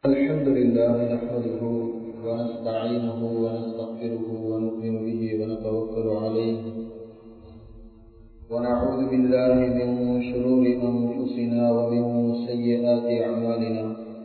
الحمد لله نحمده ونستعينه ونستغفره ونؤمن به ونتوكل عليه ونعوذ بالله من شرور أنفسنا ومن سيئات أعمالنا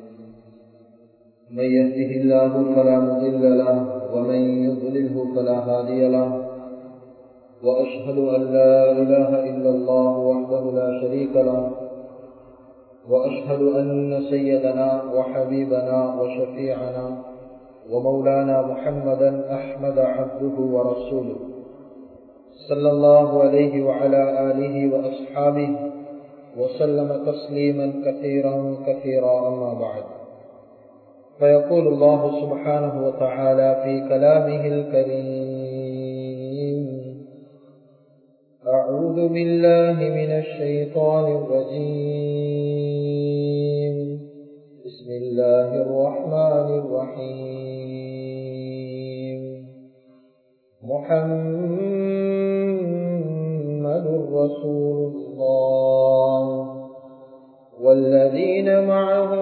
من يهده الله فلا مضل له ومن يضلله فلا هادي له وأشهد أن لا إله إلا الله وحده لا شريك له وأشهد أن سيدنا وحبيبنا وشفيعنا ومولانا محمدا أحمد عبده ورسوله صلى الله عليه وعلى آله وأصحابه وسلم تسليما كثيرا كثيرا أما بعد فيقول الله سبحانه وتعالى في كلامه الكريم أعوذ بالله من الشيطان الرجيم بسم الله الرحمن الرحيم محمد رسول الله والذين معه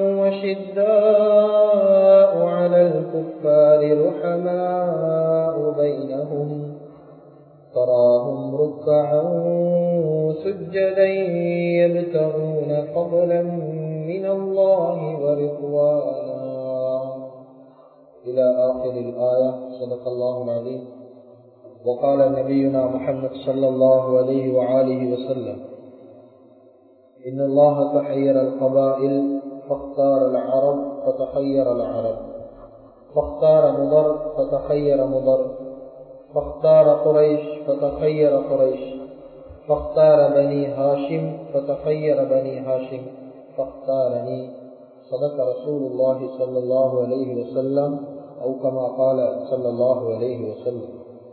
وشداء على الكفار رحماء بينهم تراهم ركعا سجدا يبتغون فضلا من الله ورضوانا إلى آخر الآية صدق الله العظيم وقال نبينا محمد صلى الله عليه وآله وسلم إن الله تحير القبائل فاختار العرب فتخير العرب فاختار مضر فتخير مضر فاختار قريش فتخير قريش فاختار بني هاشم فتخير بني هاشم فاختارني صدق رسول الله صلى الله عليه وسلم أو كما قال صلى الله عليه وسلم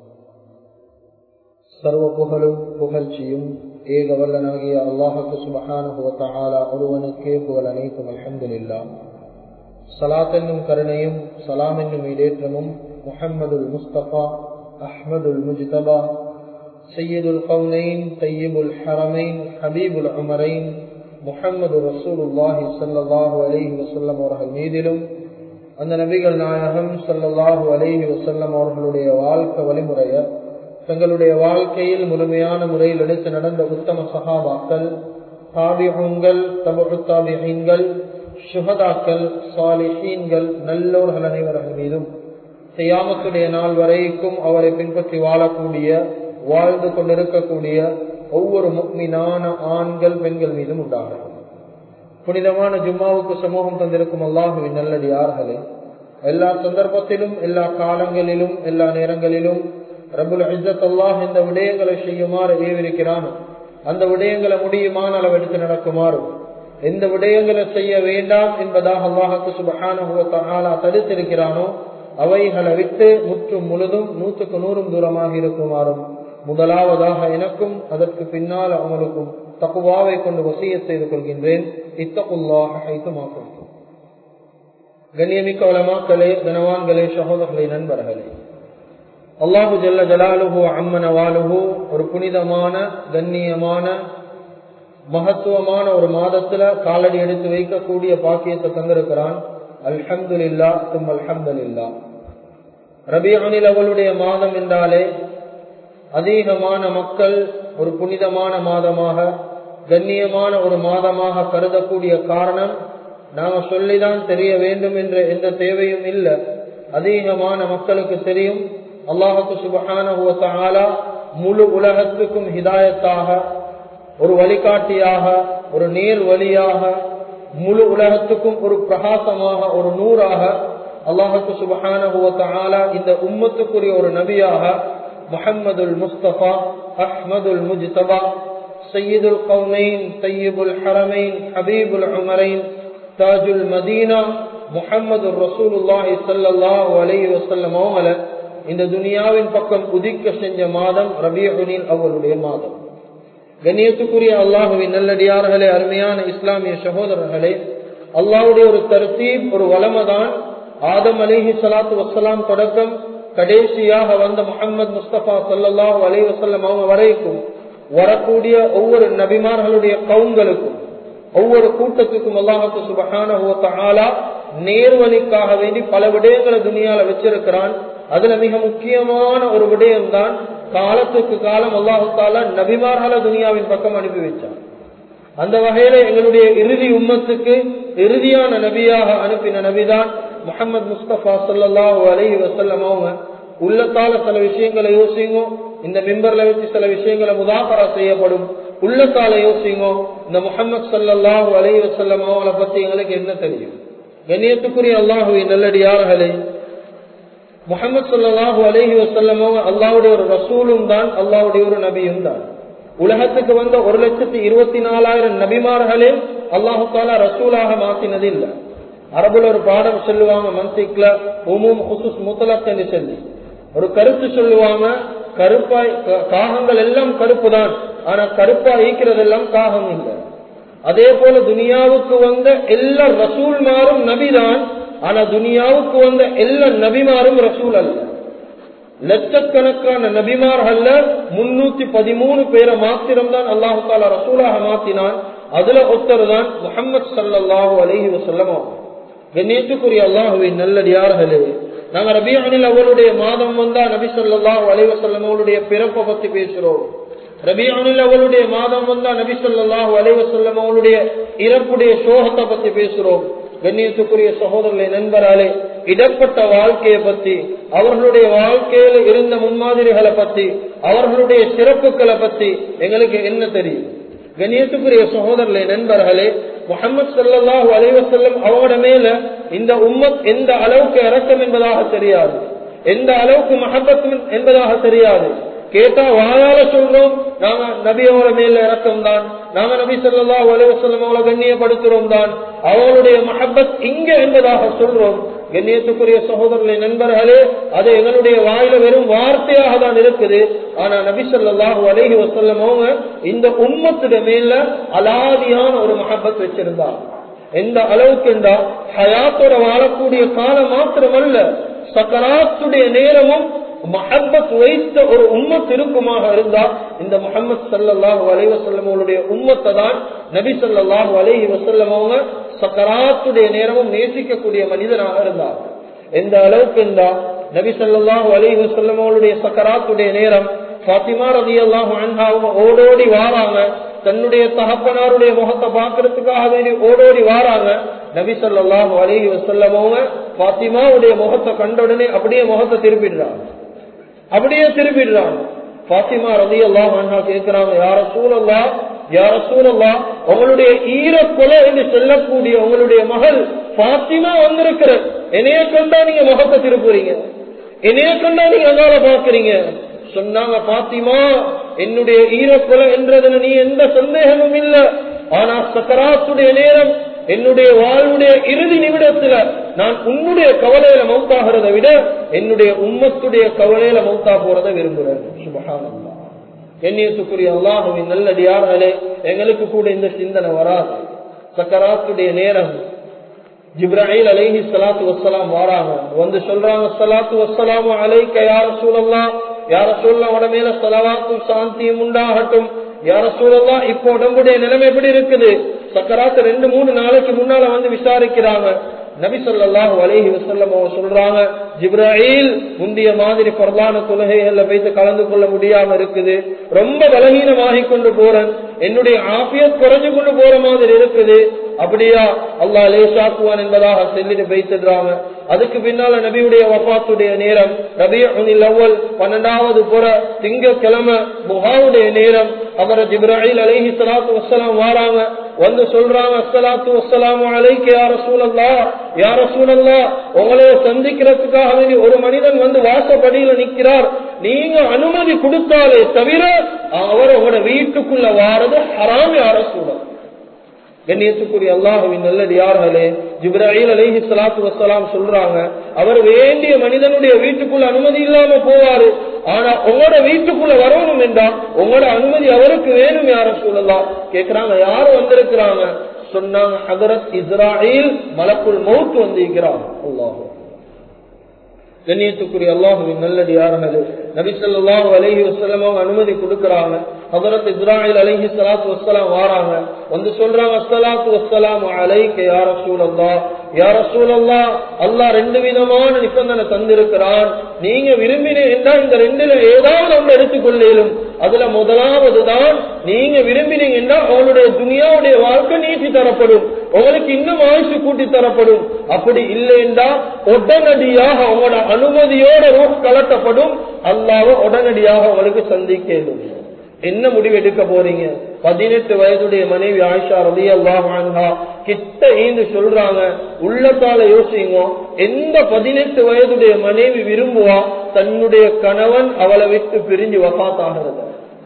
சர்வ புகழும் புகழ்ச்சியும் ஏக வல்லனாகிய அல்லாஹுக்கு சுபஹானுவத்தாலா ஒருவனுக்கே புகழ் அனைத்தும் அலமதுல்லா சலாத் என்னும் கருணையும் சலாம் என்னும் இடேற்றமும் முஹம்மதுல் முஸ்தபா அஹ்மதுல் முஜ்தபா சையதுல் கவுனைன் தையீபுல் ஹரமைன் ஹபீபுல் உமரைன் முஹம்மது ரசூலுல்லாஹி சல்லாஹூ அலஹி வசல்லம் அவர்கள் மீதிலும் அந்த நபிகள் நாயகம் சல்லாஹூ அலஹி வசல்லம் அவர்களுடைய வாழ்க்கை வழிமுறைய தங்களுடைய வாழ்க்கையில் முழுமையான முறையில் எடுத்து நடந்த உத்தம சகாபாக்கள் தாபிகங்கள் தபு தாபிகங்கள் சுகதாக்கள் சாலிஹீன்கள் நல்லோர்கள் அனைவர்கள் மீதும் செய்யாமத்துடைய நாள் வரைக்கும் அவரை பின்பற்றி வாழக்கூடிய வாழ்ந்து கொண்டிருக்கக்கூடிய ஒவ்வொரு முக்மினான ஆண்கள் பெண்கள் மீதும் உண்டாகும் புனிதமான ஜும்மாவுக்கு சமூகம் தந்திருக்கும் அல்லாஹுவின் நல்லது யார்களே எல்லா சந்தர்ப்பத்திலும் எல்லா காலங்களிலும் எல்லா நேரங்களிலும் ரபுல் இஜத் அல்லாஹ் இந்த விடயங்களை செய்யுமாறு ஏவிருக்கிறானோ அந்த விடயங்களை முடியுமான அளவு எடுத்து நடக்குமாறும் எந்த விடயங்களை செய்ய வேண்டாம் என்பதாக அல்லாஹுக்கு சுபஹான தடுத்திருக்கிறானோ அவைகளை விட்டு முற்றும் முழுதும் நூற்றுக்கு நூறும் தூரமாக இருக்குமாறும் முதலாவதாக எனக்கும் அதற்கு பின்னால் அவங்களுக்கும் தகுவாவை கொண்டு வசிய செய்து கொள்கின்றேன் இத்தகுல்லாஹுமாக்கும் கண்ணியமிக்க வளமாக்களே கனவான்களே சகோதரர்களே நண்பர்களே அல்லாஹு ஜல்ல ஜலாலுஹு அம்மன வாலுஹு ஒரு புனிதமான கண்ணியமான மகத்துவமான ஒரு மாதத்துல காலடி எடுத்து வைக்கக்கூடிய பாக்கியத்தை தந்திருக்கிறான் அல்ஹம்துல்லா தும் அல்ஹம்துல்லா ரபியனில் அவளுடைய மாதம் என்றாலே அதிகமான மக்கள் ஒரு புனிதமான மாதமாக கண்ணியமான ஒரு மாதமாக கருதக்கூடிய காரணம் நாம சொல்லிதான் தெரிய வேண்டும் என்ற எந்த தேவையும் இல்லை அதிகமான மக்களுக்கு தெரியும் அல்லாஹுக்கு சுபகான முழு உலகத்துக்கும் ஹிதாயத்தாக ஒரு வழிகாட்டியாக ஒரு நேர் வழியாக முழு உலகத்துக்கும் ஒரு பிரகாசமாக ஒரு நூறாக அல்லாஹுக்கு சுபகான இந்த உம்மத்துக்குரிய ஒரு நபியாக முஹம்மதுல் முஸ்தபா அஹ்மதுல் முஜ்தபா சையீதுல் கவுனைன் சையீபுல் ஹரமைன் ஹபீபுல் உமரைன் தாஜுல் மதீனா முஹம்மது ரசூலுல்லாஹி சல்லாஹூ அலைஹி வசல்லம் அவங்கள இந்த துனியாவின் பக்கம் உதிக்க செஞ்ச மாதம் ரபியுனில் அவருடைய மாதம் கண்ணியத்துக்குரிய அல்லாஹுவின் நல்லடியார்களே அருமையான இஸ்லாமிய சகோதரர்களே அல்லாஹுடைய ஒரு தர்த்தீப் ஒரு வளமதான் ஆதம் அலிஹி சலாத்து வசலாம் தொடக்கம் கடைசியாக வந்த முகமது முஸ்தபா சல்லாஹூ அலி வசல்லம் அவங்க வரைக்கும் வரக்கூடிய ஒவ்வொரு நபிமார்களுடைய கவுங்களுக்கும் ஒவ்வொரு கூட்டத்துக்கும் அல்லாஹத்து சுபஹான நேர்வழிக்காக வேண்டி பல விடயங்களை துணியால வச்சிருக்கிறான் அதுல மிக முக்கியமான ஒரு விடயம் தான் காலத்துக்கு காலம் அல்லாஹால நபிமார்களை துனியாவின் பக்கம் அனுப்பி வச்சான் அந்த வகையில எங்களுடைய இறுதி உம்மத்துக்கு இறுதியான நபியாக அனுப்பின நபிதான் முகமது முஸ்தபா சல்லாஹூ அலஹி வசல்லம் அவங்க உள்ளத்தால சில விஷயங்களை யோசிங்க இந்த மிம்பர்ல வச்சு சில விஷயங்களை முதாகரா செய்யப்படும் உள்ளத்தால யோசிங்க இந்த முகமது சல்லாஹூ அலஹி வசல்லம் அவங்களை பத்தி எங்களுக்கு என்ன தெரியும் கண்ணியத்துக்குரிய அல்லாஹுவின் நல்லடியார்களே முகமது சொல்லாஹு அலஹி வசல்லமோ அல்லாவுடைய ஒரு ரசூலும் தான் அல்லாவுடைய ஒரு நபியும் தான் உலகத்துக்கு வந்த ஒரு லட்சத்தி இருபத்தி நாலாயிரம் நபிமார்களே அல்லாஹு தாலா ரசூலாக மாத்தினது இல்லை அரபுல ஒரு பாடம் சொல்லுவாங்க மன்சிக்ல உமும் ஹுசுஸ் முத்தலக் என்று சொல்லி ஒரு கருத்து சொல்லுவாங்க கருப்பாய் காகங்கள் எல்லாம் கருப்பு தான் ஆனா கருப்பா ஈக்கிறதெல்லாம் காகம் இல்லை அதே போல துனியாவுக்கு வந்த எல்லா ரசூல்மாரும் நபிதான் ஆனா துனியாவுக்கு வந்த எல்லா நபிமாரும் ரசூல் அல்ல லட்சக்கணக்கான நபிமார்கள்ல முன்னூத்தி பதிமூணு பேரை மாத்திரம்தான் அல்லாஹு தாலா ரசூலாக மாத்தினான் அதுல ஒருத்தர் தான் முகமது சல்லாஹூ அலஹி வசல்லமோ கண்ணியத்துக்குரிய அல்லாஹுவின் நல்லடியார்களே நாங்க ரபியானில் அவருடைய மாதம் வந்தா நபி சொல்லாஹூ அலி வசல்லம் அவருடைய பிறப்பை பத்தி பேசுறோம் ரபியானில் அவளுடைய மாதம் வந்தா நபி சொல்லாஹு அலைவசல்லம் அவளுடைய இறப்புடைய சோகத்தை பத்தி பேசுறோம் கண்ணியத்துக்குரிய சகோதரர்களை நண்பராலே இடப்பட்ட வாழ்க்கையை பத்தி அவர்களுடைய வாழ்க்கையில இருந்த முன்மாதிரிகளை பத்தி அவர்களுடைய சிறப்புகளை பத்தி எங்களுக்கு என்ன தெரியும் கண்ணியத்துக்குரிய சகோதரர்களே நண்பர்களே முகமது சல்லாஹூ அலைவசல்லம் அவங்களோட மேல இந்த உம்மத் எந்த அளவுக்கு இறக்கம் என்பதாக தெரியாது எந்த அளவுக்கு மகபத் என்பதாக தெரியாது கேட்டா வாயால சொல்றோம் நாங்க நபியோட மேல இறக்கம் தான் நாங்க நபி சொல்லா அலுவலம் அவளை கண்ணியப்படுத்துறோம் தான் அவளுடைய மஹபத் இங்க என்பதாக சொல்றோம் கண்ணியத்துக்குரிய சகோதரர்களை நண்பர்களே அது எங்களுடைய வாயில வெறும் வார்த்தையாக தான் இருக்குது ஆனா நபி சொல்லாஹு அலஹி வசல்லம் அவங்க இந்த உம்மத்துட மேல அலாதியான ஒரு மஹபத் வச்சிருந்தாங்க எந்த அளவுக்கு என்றா ஹயாத்தோட வாழக்கூடிய காலம் மாத்திரமல்ல சக்கராத்துடைய நேரமும் மஹபத் வைத்த ஒரு உம்மத் இருக்குமாக இருந்தா இந்த முகமது சல்லாஹூ அலை வசல்லமோடைய உம்மத்தை தான் நபி சொல்லாஹு அலஹி வசல்லம் அவங்க சக்கராத்துடைய நேரமும் நேசிக்கக்கூடிய மனிதனாக இருந்தார் எந்த அளவுக்கு இருந்தா நபி சொல்லாஹு அலஹி வசல்லமோடைய சக்கராத்துடைய நேரம் பாத்திமா ரதி அல்லாஹு அவங்க ஓடோடி வாராங்க தன்னுடைய தகப்பனாருடைய முகத்தை பாக்குறதுக்காக வேண்டி ஓடோடி வாராங்க நபி சொல்லாஹு அலஹி வசல்லமோங்க பாத்திமாவுடைய முகத்தை கண்ட உடனே அப்படியே முகத்தை திருப்பிடுறாங்க அப்படியே திரும்பிடுறாங்க பாத்திமா ரதி அல்லாஹ் கேட்கிறாங்க யார சூழல்லா யார சூழல்லா உங்களுடைய ஈர கொலை என்று சொல்லக்கூடிய உங்களுடைய மகள் பாத்திமா வந்திருக்கிற என்னைய கண்டா நீங்க முகத்தை திருப்புறீங்க என்னைய கண்டா நீங்க அங்கால பாக்குறீங்க சொன்னாங்க பாத்திமா என்னுடைய ஈரக்கொலை என்றதுல நீ எந்த சந்தேகமும் இல்ல ஆனா சக்கராத்துடைய நேரம் என்னுடைய வாழ்வுடைய இறுதி நிமிடத்துல நான் உன்னுடைய கவலையில மௌத்தாகிறத விட என்னுடைய உம்மத்துடைய கவலையில மௌத்தா போறத விரும்புறேன் சுபகானந்தா எண்ணியத்துக்குரிய அல்லாஹுவின் நல்லடியார்களே எங்களுக்கு கூட இந்த சிந்தனை வராது சக்கராத்துடைய நேரம் ஜிப்ராஹில் அலைஹி சலாத்து வசலாம் வாராங்க வந்து சொல்றாங்க சலாத்து வசலாம் அலைக்க யார சூழல்லாம் யார சூழலாம் உட மேல சலவாத்தும் சாந்தியும் உண்டாகட்டும் யார சூழல்லாம் இப்ப உடம்புடைய நிலைமை எப்படி இருக்குது சக்கராத்து ரெண்டு மூணு நாளைக்கு முன்னால வந்து விசாரிக்கிறாங்க நபி சொல்லாஹு அலேஹி வசல்லம் சொல்றாங்க ஜிப்ராஹில் முந்தைய மாதிரி பொருளான தொழுகைகள்ல வைத்து கலந்து கொள்ள முடியாம இருக்குது ரொம்ப பலகீனமாகி கொண்டு போறேன் என்னுடைய ஆபியத் குறைஞ்சு கொண்டு போற மாதிரி இருக்குது அப்படியா அல்லா லேசாக்குவான் என்பதாக சொல்லிட்டு வைத்துடுறாங்க அதுக்கு பின்னால நபியுடைய வபாத்துடைய நேரம் ரபியுல் அவ்வல் பன்னெண்டாவது புற திங்கக்கிழமை முகாவுடைய நேரம் அவரை ஜிப்ராஹில் அலைஹி சலாத்து வசலாம் வாராங்க வந்து சொல்றாங்க அஸ்ஸலாத்து வஸ்ஸலாமு அலைக்கு யார சூழல்லா யார சூழல்லா உங்களைய சந்திக்கிறதுக்காக வேண்டி ஒரு மனிதன் வந்து வாசப்படியில நிக்கிறார் நீங்க அனுமதி கொடுத்தாலே தவிர அவர் உங்களோட வீட்டுக்குள்ள வாரது ஹராம் யார சூழல் கண்ணியத்துக்குரிய அல்லாஹுவின் நல்லது யார்களே ஜிப்ராஹில் அலைஹி சலாத்து வசலாம் சொல்றாங்க அவர் வேண்டிய மனிதனுடைய வீட்டுக்குள்ள அனுமதி இல்லாம போவாரு ஆனா உங்களோட வீட்டுக்குள்ள வரணும் என்றா உங்களோட அனுமதி அவருக்கு வேணும் யார சொல்லலாம் கேக்குறாங்க யாரு வந்திருக்கிறாங்க சொன்னாங்க ஹதரத் இஸ்ராயில் மலக்குள் மௌத் வந்திருக்கிறார் அல்லாஹு கண்ணியத்துக்குரிய அல்லாஹுவின் நல்லடி யாருனது நபிசல்லாஹு அலஹி வசலம் அனுமதி கொடுக்கறாங்க ஹதரத் இஸ்ராயில் அலஹி சலாத்து வசலாம் வாராங்க வந்து சொல்றாங்க அஸ்ஸலாத்து வசலாம் அலைக்க யார சூழல்லா யார சூழல்லா அல்லா ரெண்டு விதமான நிபந்தனை தந்திருக்கிறான் நீங்க விரும்பினேன் என்றால் இந்த ரெண்டுல ஏதாவது ஒன்று எடுத்துக்கொள்ளேலும் அதுல முதலாவது தான் நீங்க விரும்பினீங்க என்றால் அவளுடைய துனியாவுடைய வாழ்க்கை நீட்டி தரப்படும் உங்களுக்கு இன்னும் ஆயுசு கூட்டி தரப்படும் அப்படி இல்லை என்றால் உடனடியாக உங்களோட அனுமதியோட ரூப் கலட்டப்படும் அல்லாவ உடனடியாக உங்களுக்கு சந்திக்கணும் என்ன முடிவு எடுக்க போறீங்க பதினெட்டு வயதுடைய மனைவி ஆயிஷா ரவி அல்லாஹா கிட்ட ஈந்து சொல்றாங்க உள்ளத்தால யோசிங்க எந்த பதினெட்டு வயதுடைய மனைவி விரும்புவா தன்னுடைய கணவன் அவளை விட்டு பிரிஞ்சு வகாத்தாகிறது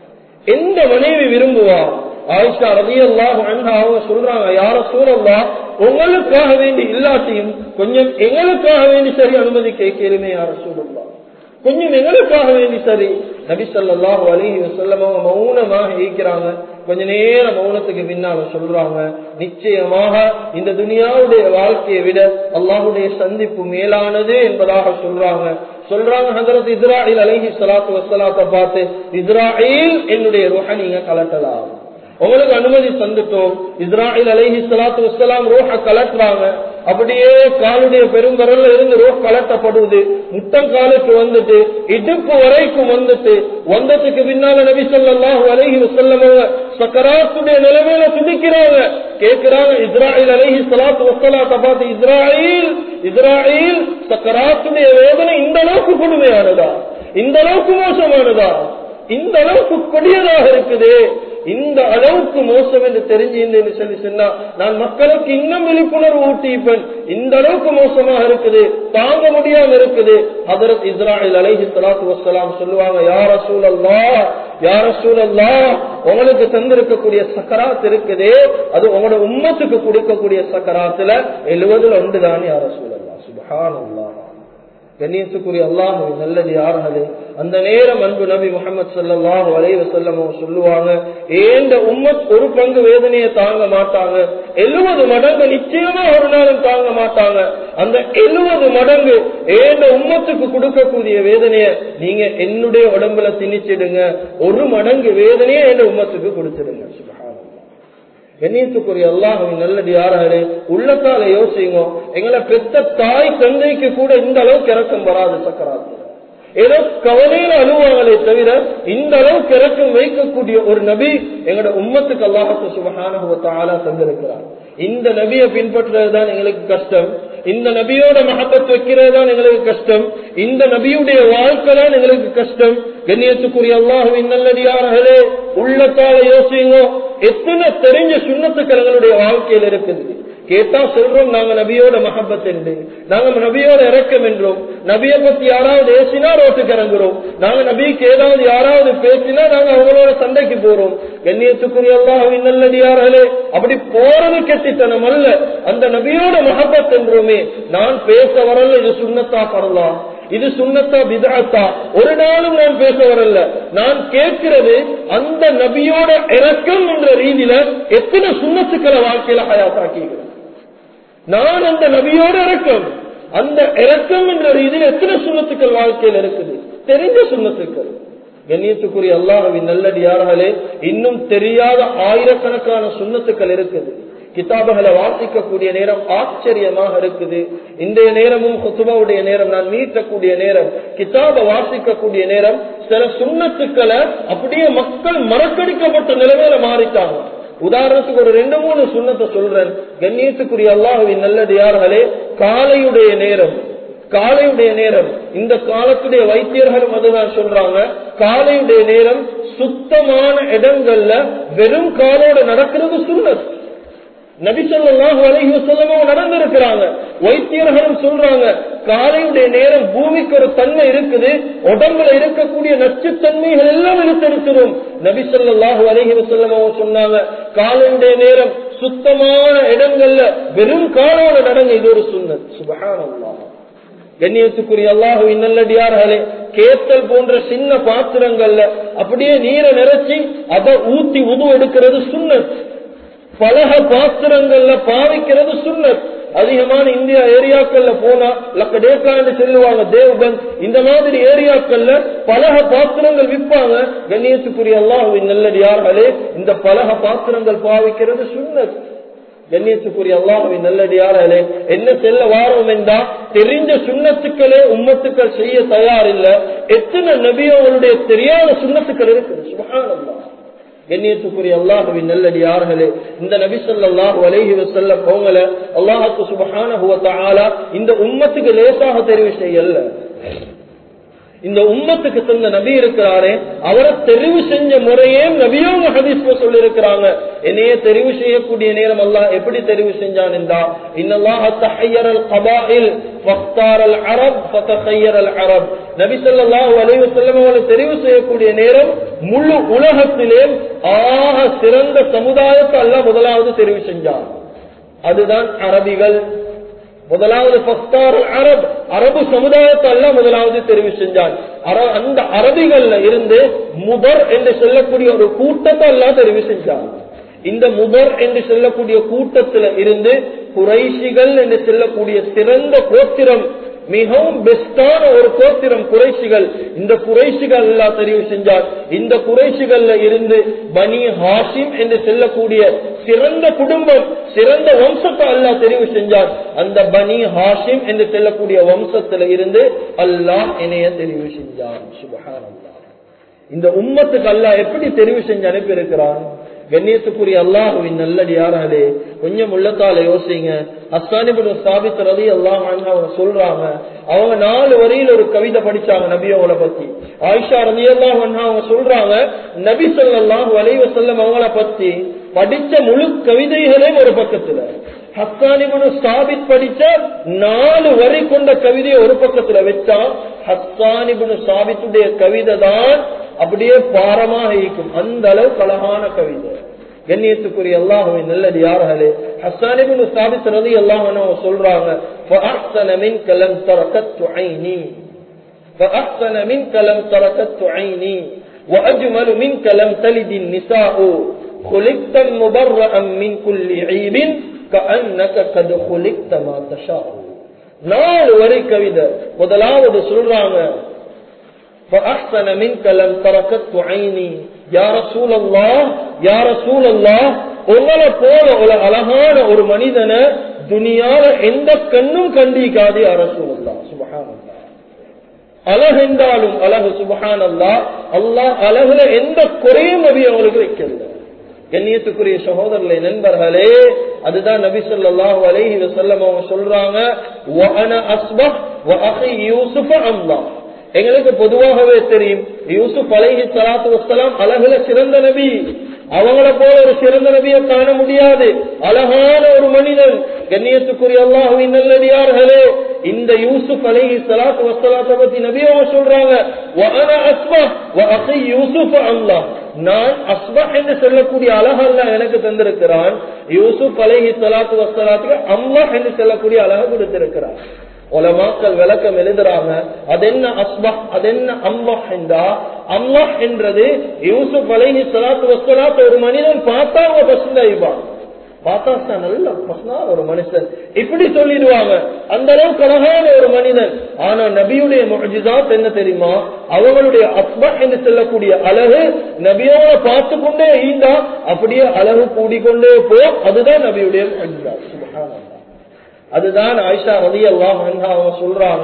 எந்த மனைவி விரும்புவா ஆயிஷா ரவி அல்லாஹ் அவங்க சொல்றாங்க யார சூழல்லா உங்களுக்காக வேண்டி இல்லாட்டியும் கொஞ்சம் எங்களுக்காக வேண்டி சரி அனுமதி கேட்கிறமே யார சூழல்லா கொஞ்சம் எங்களுக்காக வேண்டி சரி நபி சொல்லாஹு அலிஹி வசல்லம் அவங்க மௌனமாக இருக்கிறாங்க கொஞ்ச நேரம் மௌனத்துக்கு பின்னால சொல்றாங்க நிச்சயமாக இந்த துனியாவுடைய வாழ்க்கையை விட அல்லாஹுடைய சந்திப்பு மேலானது என்பதாக சொல்றாங்க சொல்றாங்க ஹசரத் இஸ்ராயில் அலஹி சலாத்து வசலாத்தை பார்த்து இஸ்ராயில் என்னுடைய ருஹ நீங்க கலட்டலாம் உங்களுக்கு அனுமதி தந்துட்டோம் இஸ்ராயில் அலஹி சலாத்து வசலாம் ரோஹ கலட்டுறாங்க அப்படியே காலுடைய பெரும்பரல்ல இருந்து ரோஹ் கலட்டப்படுவது முட்டம் காலுக்கு வந்துட்டு இடுப்பு வரைக்கும் வந்துட்டு வந்ததுக்கு பின்னால நபி சொல்லாஹு அலஹி வசல்லம் சக்கராத்துடைய நிலைமையில துடிக்கிறாங்க கேட்கிறாங்க இஸ்ராயில் அலஹி சலாத்து வசலாத்த பார்த்து இஸ்ராயில் இஸ்ராயில் சக்கராத்துடைய வேதனை இந்த அளவுக்கு கொடுமையானதா இந்த அளவுக்கு மோசமானதா இந்த அளவுக்கு கொடியதாக இருக்குது இந்த அளவுக்கு மோசம் என்று தெரிஞ்சிருந்தேன்னு சொல்லி சொன்னா நான் மக்களுக்கு இன்னும் விழிப்புணர்வு ஊட்டிப்பேன் இந்த அளவுக்கு மோசமாக இருக்குது தாங்க முடியாம இருக்குது அதரத் இஸ்ராயில் அலைஹி சலாத்து வசலாம் சொல்லுவாங்க யார சூழல்லா யார சூழல்லா உங்களுக்கு தந்திருக்கக்கூடிய சக்கராத் இருக்குது அது உங்களோட உம்மத்துக்கு கொடுக்கக்கூடிய சக்கராத்துல எழுபதுல ஒன்றுதான் யார சூழல்லா சுபஹானல்லா கண்ணியத்துக்குரிய அல்லாஹு நல்லது யாராவது அந்த நேரம் அன்பு நபி முகமது சல்லாஹு அலைவ செல்லமோ சொல்லுவாங்க ஏந்த உம்மத் ஒரு பங்கு வேதனையை தாங்க மாட்டாங்க எழுபது மடங்கு நிச்சயமா ஒரு நாளும் தாங்க மாட்டாங்க அந்த எழுபது மடங்கு ஏந்த உம்மத்துக்கு கொடுக்கக்கூடிய வேதனைய நீங்க என்னுடைய உடம்புல திணிச்சிடுங்க ஒரு மடங்கு வேதனையை எந்த உம்மத்துக்கு கொடுத்துடுங்க சுபஹான் கண்ணியத்துக்குரிய அல்லாஹின் நல்லது யாராரு உள்ளத்தால யோசிங்க எங்களை பெத்த தாய் தந்தைக்கு கூட இந்த அளவுக்கு இறக்கம் வராது சக்கராத்து ஏதோ கவலையில அழுவாங்களே தவிர இந்த அளவுக்கு இறக்கம் வைக்கக்கூடிய ஒரு நபி எங்களோட உம்மத்துக்கு அல்லாஹத்து சுபகான தந்திருக்கிறார் இந்த நபியை பின்பற்றுறது தான் எங்களுக்கு கஷ்டம் இந்த நபியோட மகப்பத் வைக்கிறது தான் எங்களுக்கு கஷ்டம் இந்த நபியுடைய வாழ்க்கை தான் எங்களுக்கு கஷ்டம் கண்ணியத்துக்குரிய அல்லாஹுவின் நல்லடியார்களே உள்ளத்தால யோசிங்க எத்தனை தெரிஞ்ச சுண்ணத்துக்கள் எங்களுடைய வாழ்க்கையில் இருக்குது கேட்டா சொல்றோம் நாங்க நபியோட மகப்பத் என்று நாங்க நபியோட இறக்கம் என்றோம் நபியை பத்தி யாராவது ஏசினா ரோட்டுக்கு இறங்குறோம் நாங்க நபிக்கு ஏதாவது யாராவது பேசினா நாங்க அவங்களோட சண்டைக்கு போறோம் கண்ணியத்துக்குரிய அல்லாஹின் நல்லடியார்களே அப்படி போறது கெட்டித்தனம் அல்ல அந்த நபியோட மகப்பத் என்றோமே நான் பேச வரல இது சுண்ணத்தா பரலாம் இது சுண்ணத்தா பிதாத்தா ஒரு நாளும் நான் பேச வரல நான் கேட்கிறது அந்த நபியோட இறக்கம் என்ற ரீதியில எத்தனை சுண்ணத்துக்களை வாழ்க்கையில ஹயாத்தாக்கிறேன் நான் அந்த நபியோட இறக்கம் அந்த இறக்கம் என்ற ரீதியில் எத்தனை சுண்ணத்துக்கள் வாழ்க்கையில் இருக்குது தெரிஞ்ச சுண்ணத்துக்கள் கண்ணியத்துக்குரிய அல்லாஹவின் நல்லடியார்களே இன்னும் தெரியாத ஆயிரக்கணக்கான சுண்ணத்துக்கள் இருக்குது கிதாபுகளை வாசிக்கக்கூடிய நேரம் ஆச்சரியமாக இருக்குது இன்றைய நேரமும் குத்துபாவுடைய நேரம் நான் மீட்டக்கூடிய நேரம் கிதாப வாசிக்கக்கூடிய நேரம் சில சுண்ணத்துக்களை அப்படியே மக்கள் மறக்கடிக்கப்பட்ட நிலைமையில மாறிட்டாங்க உதாரணத்துக்கு ஒரு ரெண்டு மூணு சுண்ணத்தை சொல்றேன் கண்ணியத்துக்குரிய அல்லாஹுவின் நல்லடியார்களே காலையுடைய நேரம் காலையுடைய நேரம் இந்த காலத்துடைய வைத்தியர்களும் அதுதான் சொல்றாங்க காலையுடைய நேரம் சுத்தமான இடங்கள்ல வெறும் காலோட நடக்கிறது சுண்ணத் நபிசல்லாஹு அலஹி வசல்லமும் நடந்திருக்கிறாங்க வைத்தியர்களும் சொல்றாங்க காலையுடைய நேரம் பூமிக்கு ஒரு தன்மை இருக்குது உடம்புல இருக்கக்கூடிய நச்சுத்தன்மைகள் எல்லாம் எடுத்திருக்கிறோம் நபிசல்லாஹு அலஹி வசல்லமும் சொன்னாங்க காலையுடைய நேரம் சுத்தமான இடங்கள்ல வெறும் காலோட நடங்க இது ஒரு சுண்ணத் சுபகான கண்ணியத்துக்குரிய அல்லாஹு நல்லடியார்களே கேத்தல் போன்ற சின்ன பாத்திரங்கள்ல அப்படியே நீரை நிறைச்சி அதை ஊத்தி உது எடுக்கிறது சுண்ணத் பலக பாத்திரங்கள்ல பாவிக்கிறது சுண்ணத் அதிகமான இந்தியா ஏரியாக்கள்ல போனா லக்கடேக்கான்னு சொல்லுவாங்க தேவ்பந்த் இந்த மாதிரி ஏரியாக்கள்ல பலக பாத்திரங்கள் விற்பாங்க கண்ணியத்துக்குரிய அல்லாஹுவின் நல்லடியார்களே இந்த பலக பாத்திரங்கள் பாவிக்கிறது சுண்ணத் கண்ணியத்துக்குரிய அல்லாஹுவின் நல்லடியார்களே என்ன செல்ல வாரம் என்றா தெரிஞ்ச சுண்ணத்துக்களே உம்மத்துக்கள் செய்ய தயார் இல்ல எத்தனை நபியோங்களுடைய தெரியாத சுண்ணத்துக்கள் இருக்குது சுபஹானல்லாஹ் கண்ணியத்துக்குரிய அல்லாஹுவின் நல்லடியார்களே இந்த நபி சொல்லாஹு அலைஹி வசல்லம் அவங்கள அல்லாஹுக்கு சுபஹான இந்த உம்மத்துக்கு லேசாக தெரிவு செய்யல இந்த உம்மத்துக்கு தந்த நபி இருக்கிறாரே அவரை தெரிவு செஞ்ச முறையே நபியோங்க ஹதீஸ்ல சொல்லி இருக்கிறாங்க என்னையே தெரிவு செய்யக்கூடிய நேரம் அல்லாஹ் எப்படி தெரிவு செஞ்சான் என்றா இன்னல்லாஹ தஹய்யரல் கபாயில் ஃபக்தாரல் அரப் ஃபதஹய்யரல் அரப் நபி ஸல்லல்லாஹு அலைஹி வஸல்லம் அவர்களை தெரிவு செய்யக்கூடிய நேரம் முழு உலகத்திலே ஆக சிறந்த சமுதாயத்தை அல்லாஹ் முதலாவது தெரிவு செஞ்சான் அதுதான் அரபிகள் முதலாவது அரப் அரபு சமுதாயத்தை அல்ல முதலாவது தெரிவு செஞ்சான் அந்த அரபிகள்ல இருந்து முபர் என்று சொல்லக்கூடிய ஒரு கூட்டத்தை எல்லாம் தெரிவு செஞ்சான் இந்த முபர் என்று சொல்லக்கூடிய கூட்டத்துல இருந்து குறைசிகள் என்று சொல்லக்கூடிய சிறந்த கோத்திரம் மிகவும் பெஸ்டான ஒரு கோத்திரம் குறைசிகள் இந்த குறைசிகள் எல்லாம் தெரிவு செஞ்சார் இந்த குறைசிகள்ல இருந்து பனி ஹாஷிம் என்று செல்லக்கூடிய சிறந்த குடும்பம் சிறந்த வம்சத்தை அல்லாஹ் தெரிவு செஞ்சார் அந்த பனி ஹாஷிம் என்று செல்லக்கூடிய வம்சத்துல இருந்து அல்லாஹ் இணைய தெரிவு செஞ்சான் சுபஹான் இந்த உம்மத்துக்கு அல்லாஹ் எப்படி தெரிவு செஞ்சு அனுப்பி இருக்கிறான் கண்ணியத்துக்குரிய அல்லாஹுவின் நல்லடியாராலே கொஞ்சம் உள்ளத்தால யோசிங்க அஸ்தானிபுரம் ஸ்தாபித்த ரவி அல்லாஹ் அவங்க சொல்றாங்க அவங்க நாலு வரியில் ஒரு கவிதை படிச்சாங்க நபியோட பத்தி ஆயிஷா ரவி அல்லாஹ் அவங்க சொல்றாங்க நபி சொல்லாஹு வலைவ செல்லம் அவங்கள பத்தி படிச்ச முழு கவிதைகளே ஒரு பக்கத்துல ஹஸ்தானிபுனு ஸ்தாபித் படிச்ச நாலு வரி கொண்ட கவிதையை ஒரு பக்கத்துல வச்சா ஹஸ்தானிபுனு ஸ்தாபித்துடைய கவிதை தான் அப்படியே பாரமாக இருக்கும் அந்த அளவுக்கு அழகான கவிதை கண்ணியத்துக்குரிய அல்லாஹுவின் நல்லது யார்களே ஹஸ்தானிபின் ஸ்தாபித் ரதி அல்லாஹ் சொல்றாங்க فأحسن منك لم تركت عيني فأحسن منك لم تركت عيني وأجمل منك لم تلد النساء خلقت مبرأ من كل عيب كأنك قد خلقت ما تشاء நாலு வரி கவிதை முதலாவது சொல்றாங்க فأحسن منك لم تركت عيني يا رسول الله يا رسول الله உங்களை போல ஒரு அழகான ஒரு மனிதனை துணியால எந்த கண்ணும் கண்டிக்காது அரசூல்லா சுபஹான் அழகென்றாலும் அழகு சுபஹான் அல்லா அல்லாஹ் அழகுல எந்த குறையும் நபி அவங்களுக்கு வைக்கல கண்ணியத்துக்குரிய சகோதரர்களே நண்பர்களே அதுதான் நபி சொல்லாஹு அலைஹி வசல்லம் அவங்க சொல்றாங்க யூசுஃப அம்மா எங்களுக்கு பொதுவாகவே தெரியும் யூசுப் அலைஹி சலாத்து வசலாம் அழகுல சிறந்த நபி அவங்கள போல ஒரு சிறந்த நபியை காண முடியாது அழகான ஒரு மனிதன் கண்ணியத்துக்குரிய அல்லாஹுவின் நல்லடியார்களே இந்த யூசுப் அலைஹி சலாத்து வசலாத்தை பத்தி நபி அவங்க சொல்றாங்க யூசுப் அல்லாஹ் நான் அஸ்பா என்று சொல்லக்கூடிய அழகு அல்ல எனக்கு தந்திருக்கிறான் யூசுப் அலைஹி சலாத்து வசலாத்துக்கு அம்மா என்று சொல்லக்கூடிய அழகு கொடுத்திருக்கிறான் உலமாக்கள் விளக்கம் எழுதுறாங்க அது என்ன அஸ்பா அது என்ன அம்மா என்றா அம்மா என்றது யூசுப் அலைஹி சலாத்து வசலாத்து ஒரு மனிதன் பார்த்தா அவங்க பசுந்தாயிப்பான் பார்த்தா நல்ல பசனா ஒரு மனுஷன் இப்படி சொல்லிடுவாங்க அந்த அளவுக்கு அழகான ஒரு மனிதன் ஆனா நபியுடைய முஜிதாத் என்ன தெரியுமா அவங்களுடைய அஸ்பா என்று சொல்லக்கூடிய அழகு நபியோட பார்த்து கொண்டே ஈந்தா அப்படியே அழகு கூடிக்கொண்டே போ அதுதான் நபியுடைய முஜிதாத் சுபஹானல்லாஹ் அதுதான் ஆயிஷா ரதி அல்லாஹ் அவங்க சொல்றாங்க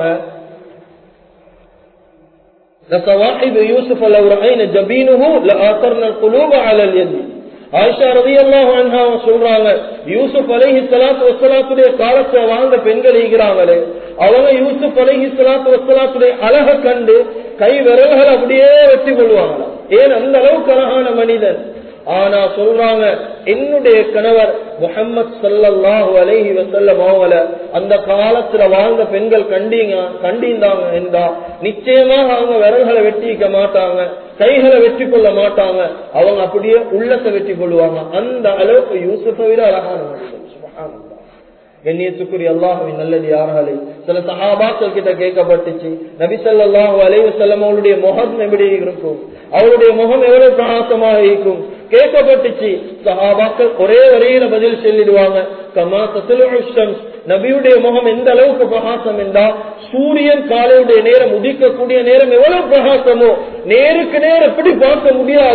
لصواحب يوسف لو رأينا جبينه لآثرنا القلوب على اليد ஆயிஷா ரதி அல்லாஹ் அவங்க சொல்றாங்க யூசுப் அலைஹி சலாத்து வசலாத்துடைய காலத்துல வாழ்ந்த பெண்கள் ஈகிறாங்களே அவங்க யூசுப் அலைஹி சலாத்து வசலாத்துடைய அழக கண்டு கை விரல்கள் அப்படியே வெட்டி கொள்வாங்களாம் ஏன் அந்த அளவுக்கு அழகான மனிதன் ஆனா சொல்றாங்க என்னுடைய கணவர் முகமது சல்லாஹு அலைஹி வசல்லம் அவங்கள அந்த காலத்துல வாழ்ந்த பெண்கள் கண்டீங்க கண்டிந்தாங்க என்றா நிச்சயமாக அவங்க விரல்களை வெட்டிக்க மாட்டாங்க கைகளை வெற்றி கொள்ள மாட்டாங்க அவங்க அப்படியே உள்ளத்தை வெற்றி கொள்வாங்க அந்த அளவுக்கு யூசுஃபை விட அழகான மனிதன் சுபஹானல்லாஹ் கண்ணியத்துக்குரிய அல்லாஹுவின் நல்லது யார்களே சில சஹாபாக்கள் கிட்ட கேட்கப்பட்டுச்சு நபி ஸல்லல்லாஹு அலைஹி வஸல்லம் அவருடைய முகம் எப்படி இருக்கும் அவருடைய முகம் எவ்வளவு பிரகாசமாக இருக்கும் கேட்கப்பட்டுச்சு சஹாபாக்கள் ஒரே வரையில பதில் சொல்லிடுவாங்க கமா தத்துல் நபியுடைய முகம் எந்த அளவுக்கு பிரகாசம் என்றா சூரியன் காலையுடைய நேரம் உதிக்கக்கூடிய நேரம் எவ்வளவு பிரகாசமோ நேருக்கு நேரம் எப்படி பார்க்க முடியாதோ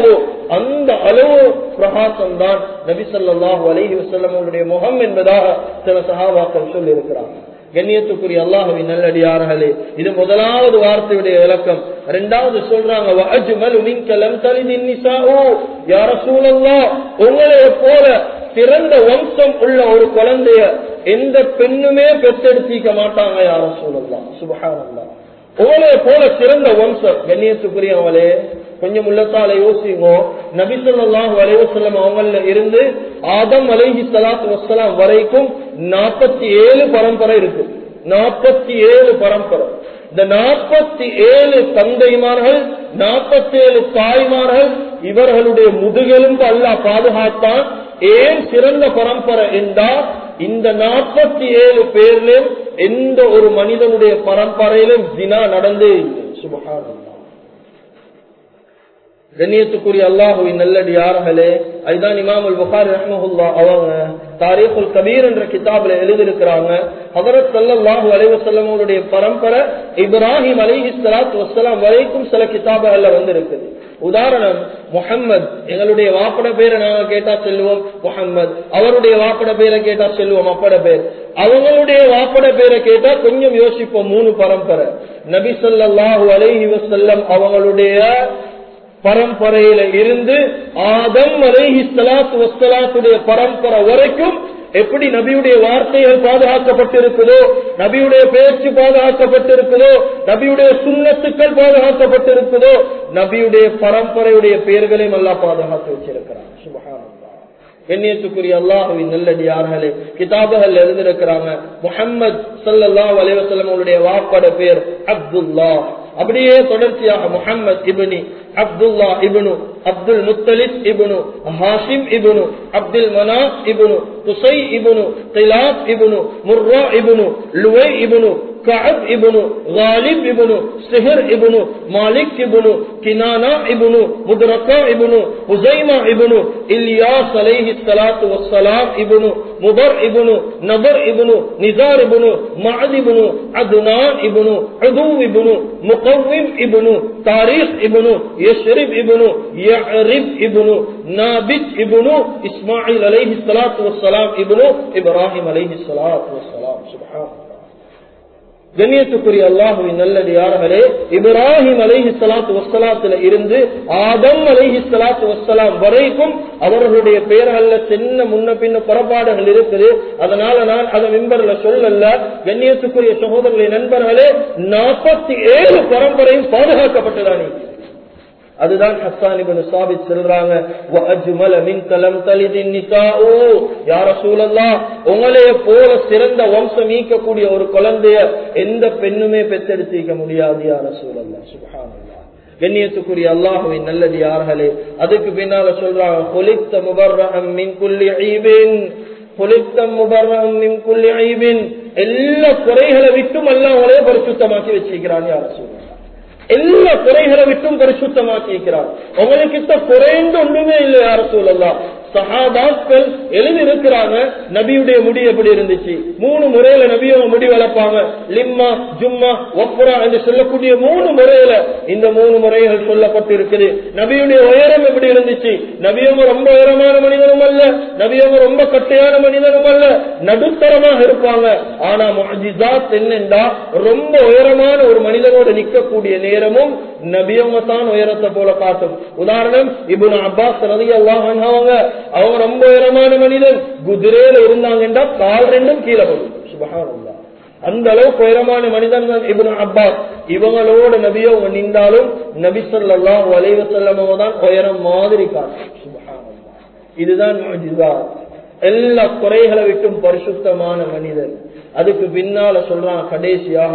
அந்த அளவு பிரகாசம் தான் நபி ஸல்லல்லாஹு அலைஹி வஸல்லம் அவருடைய முகம் என்பதாக சில சஹாபாக்கள் சொல்லி இருக்கிறாங்க கண்ணியத்துக்குரிய அல்லாஹுவின் நல்லடியார்களே இது முதலாவது வார்த்தையுடைய விளக்கம் இரண்டாவது சொல்றாங்க வஅஜ்மலு மின்க லம் தலிதின் நிசாஉ யா ரசூலல்லாஹ் உங்களை போல சிறந்த வம்சம் உள்ள ஒரு குழந்தைய எந்த பெண்ணுமே பெற்றெடுத்திக்க மாட்டாங்க யா ரசூலல்லாஹ் சுப்ஹானல்லாஹ் உங்களை போல சிறந்த வம்சம் கண்ணியத்துக்குரியவங்களே கொஞ்சம் உள்ளத்தால யோசிங்கோ நபி சொல்லாஹு அலைவசல்லம் அவங்கள இருந்து ஆதம் அலைஹி சலாத்து வசலாம் வரைக்கும் நாற்பத்தி ஏழு பரம்பரை இருக்கு நாற்பத்தி ஏழு பரம்பரை இந்த நாற்பத்தி ஏழு தந்தைமார்கள் நாற்பத்தி ஏழு தாய்மார்கள் இவர்களுடைய முதுகெலும்பு அல்லாஹ் பாதுகாத்தான் ஏன் சிறந்த பரம்பரை என்றால் இந்த நாற்பத்தி ஏழு பேர்லயும் எந்த ஒரு மனிதனுடைய பரம்பரையிலும் தினா நடந்தே இல்லை சுபகாரம் கண்ணியத்துக்குரிய அல்லாஹுவின் நல்லடி யார்களே அதுதான் இமாமுல் புகாரி ரஹ்மஹுல்லா அவங்க தாரீஃபுல் கபீர் என்ற கிதாபில் எழுதியிருக்கிறாங்க ஹதரத் சல்லல்லாஹு அலைஹி வஸல்லமுடைய பரம்பரை இப்ராஹிம் அலைஹி ஸலாத்து வஸ்ஸலாம் வரைக்கும் சில கிதாபுகள்ல வந்திருக்குது உதாரணம் முஹம்மது எங்களுடைய வாப்பட பேரை நாங்க கேட்டா செல்வோம் முஹம்மது அவருடைய வாப்பட பேரை கேட்டா செல்வோம் அப்பட பேர் அவங்களுடைய வாப்பட பேரை கேட்டா கொஞ்சம் யோசிப்போம் மூணு பரம்பரை நபி ஸல்லல்லாஹு அலைஹி வஸல்லம் அவங்களுடைய பரம்பரையில இருந்து ஆதம் அலைஹி ஸலாத்து வஸ்ஸலாத்துடைய பரம்பரை வரைக்கும் எப்படி நபியுடைய வார்த்தைகள் பாதுகாக்கப்பட்டிருக்குதோ நபியுடைய பேச்சு பாதுகாக்கப்பட்டிருக்குதோ நபியுடைய சுண்ணத்துக்கள் பாதுகாக்கப்பட்டிருக்குதோ நபியுடைய பரம்பரையுடைய பெயர்களையும் எல்லாம் பாதுகாத்து வச்சிருக்கிறார் சுபஹானல்லாஹ் கண்ணியத்துக்குரிய அல்லாஹுவின் நல்லடியார்களே கிதாபுகள் எழுதியிருக்கிறாங்க முஹம்மது சல்லல்லாஹு அலைஹி வஸல்லம் அவருடைய வாப்பட பேர் அப்துல்லா அப்படியே தொடர்ச்சியாக முஹம்மது இப்னி அப்துல்லா இப்னு அப்துல் முத்தலிப் இப்னு ஹாஷிம் இப்னு அப்துல் மனாஸ் இப்னு குசை இப்னு கிலாப் இப்னு முர்ரா இப்னு லுவை இப்னு كعب ابن غالب ابن سهر ابن مالك ابن كنانا ابن مدركا ابن حزيمة ابن إلياس عليه الصلاة والسلام ابن مضر ابن نضر ابن نزار ابن معد ابن عدنان ابن عدو ابن مقوم ابن تاريخ ابن يشرب ابن يعرب ابن نابت ابن إسماعيل عليه الصلاة والسلام ابن إبراهيم عليه الصلاة والسلام سبحان الله கண்ணியத்துக்குரிய அல்லாஹுவின் நல்லது யார்களே இப்ராஹிம் அலைஹி சலாத்து வசலாத்துல இருந்து ஆதம் அலைஹி சலாத்து வசலாம் வரைக்கும் அவர்களுடைய பெயர்கள்ல சின்ன முன்ன பின்ன புறப்பாடுகள் இருக்குது அதனால நான் அதை மிம்பர்ல சொல்லல கண்ணியத்துக்குரிய சகோதரர்களை நண்பர்களே நாற்பத்தி ஏழு பரம்பரையும் பாதுகாக்கப்பட்டதானே அதுதான் ஹஸ்ஸான் இப்னு சாபித் சொல்றாங்க வஅஜ்மல மின்க லம் தலிதின் நிசாஉ யா ரசூலல்லாஹ் உங்களைய போல சிறந்த வம்சம் ஈக்கக்கூடிய ஒரு குழந்தைய எந்த பெண்ணுமே பெற்றெடுத்திக்க முடியாது யா ரசூலல்லாஹ் சுப்ஹானல்லாஹ் கண்ணியத்துக்குரிய அல்லாஹுவின் நல்லது யார்களே அதுக்கு பின்னால சொல்றாங்க கொலித்த முபர்ரம் மின் குல்லி ஐபின் கொலித்த முபர்ரம் மின் குல்லி ஐபின் எல்லா குறைகளை விட்டும் எல்லாம் ஒரே பரிசுத்தமாக்கி வச்சிருக்கிறான் யார் ரசூலல்லாஹ் எல்லா குறைகளை விட்டும் பரிசுத்தமாக்கி இருக்கிறார் உங்களுக்கு குறைந்து ஒன்றுமே இல்லை யார சூழல்லாம் சஹாபாக்கள் எழுதி இருக்கிறாங்க நபியுடைய முடி எப்படி இருந்துச்சு மூணு முறையில நபியோட முடி வளர்ப்பாங்க லிம்மா ஜும்மா ஒப்புரா என்று சொல்லக்கூடிய மூணு முறையில இந்த மூணு முறைகள் சொல்லப்பட்டு இருக்குது நபியுடைய உயரம் எப்படி இருந்துச்சு நபியவங்க ரொம்ப உயரமான மனிதனும் அல்ல நபியவங்க ரொம்ப கட்டையான மனிதனும் அல்ல நடுத்தரமாக இருப்பாங்க ஆனா முஜிசாத் என்னென்றா ரொம்ப உயரமான ஒரு மனிதனோட நிக்கக்கூடிய நேரமும் நபியவங்க தான் உயரத்தை போல காட்டும் உதாரணம் இபுன் அப்பாஸ் ரதி அல்லாஹ் அவங்க அவங்க ரொம்ப உயரமான மனிதன் குதிரையில இருந்தாங்கன்னா கால் ரெண்டும் கீழே போடும் சுபஹானல்லாஹ் அந்த அளவுக்கு உயரமான மனிதன் தான் இப்னு அப்பாஸ் இவங்களோட நபியோ நின்றாலும் நபி ஸல்லல்லாஹு அலைஹி வஸல்லம் தான் உயரம் மாதிரி காட்டும் சுபஹானல்லாஹ் இதுதான் முஜிசாத் எல்லா குறைகளை விட்டும் பரிசுத்தமான மனிதன் அதுக்கு பின்னால சொல்றான் கடைசியாக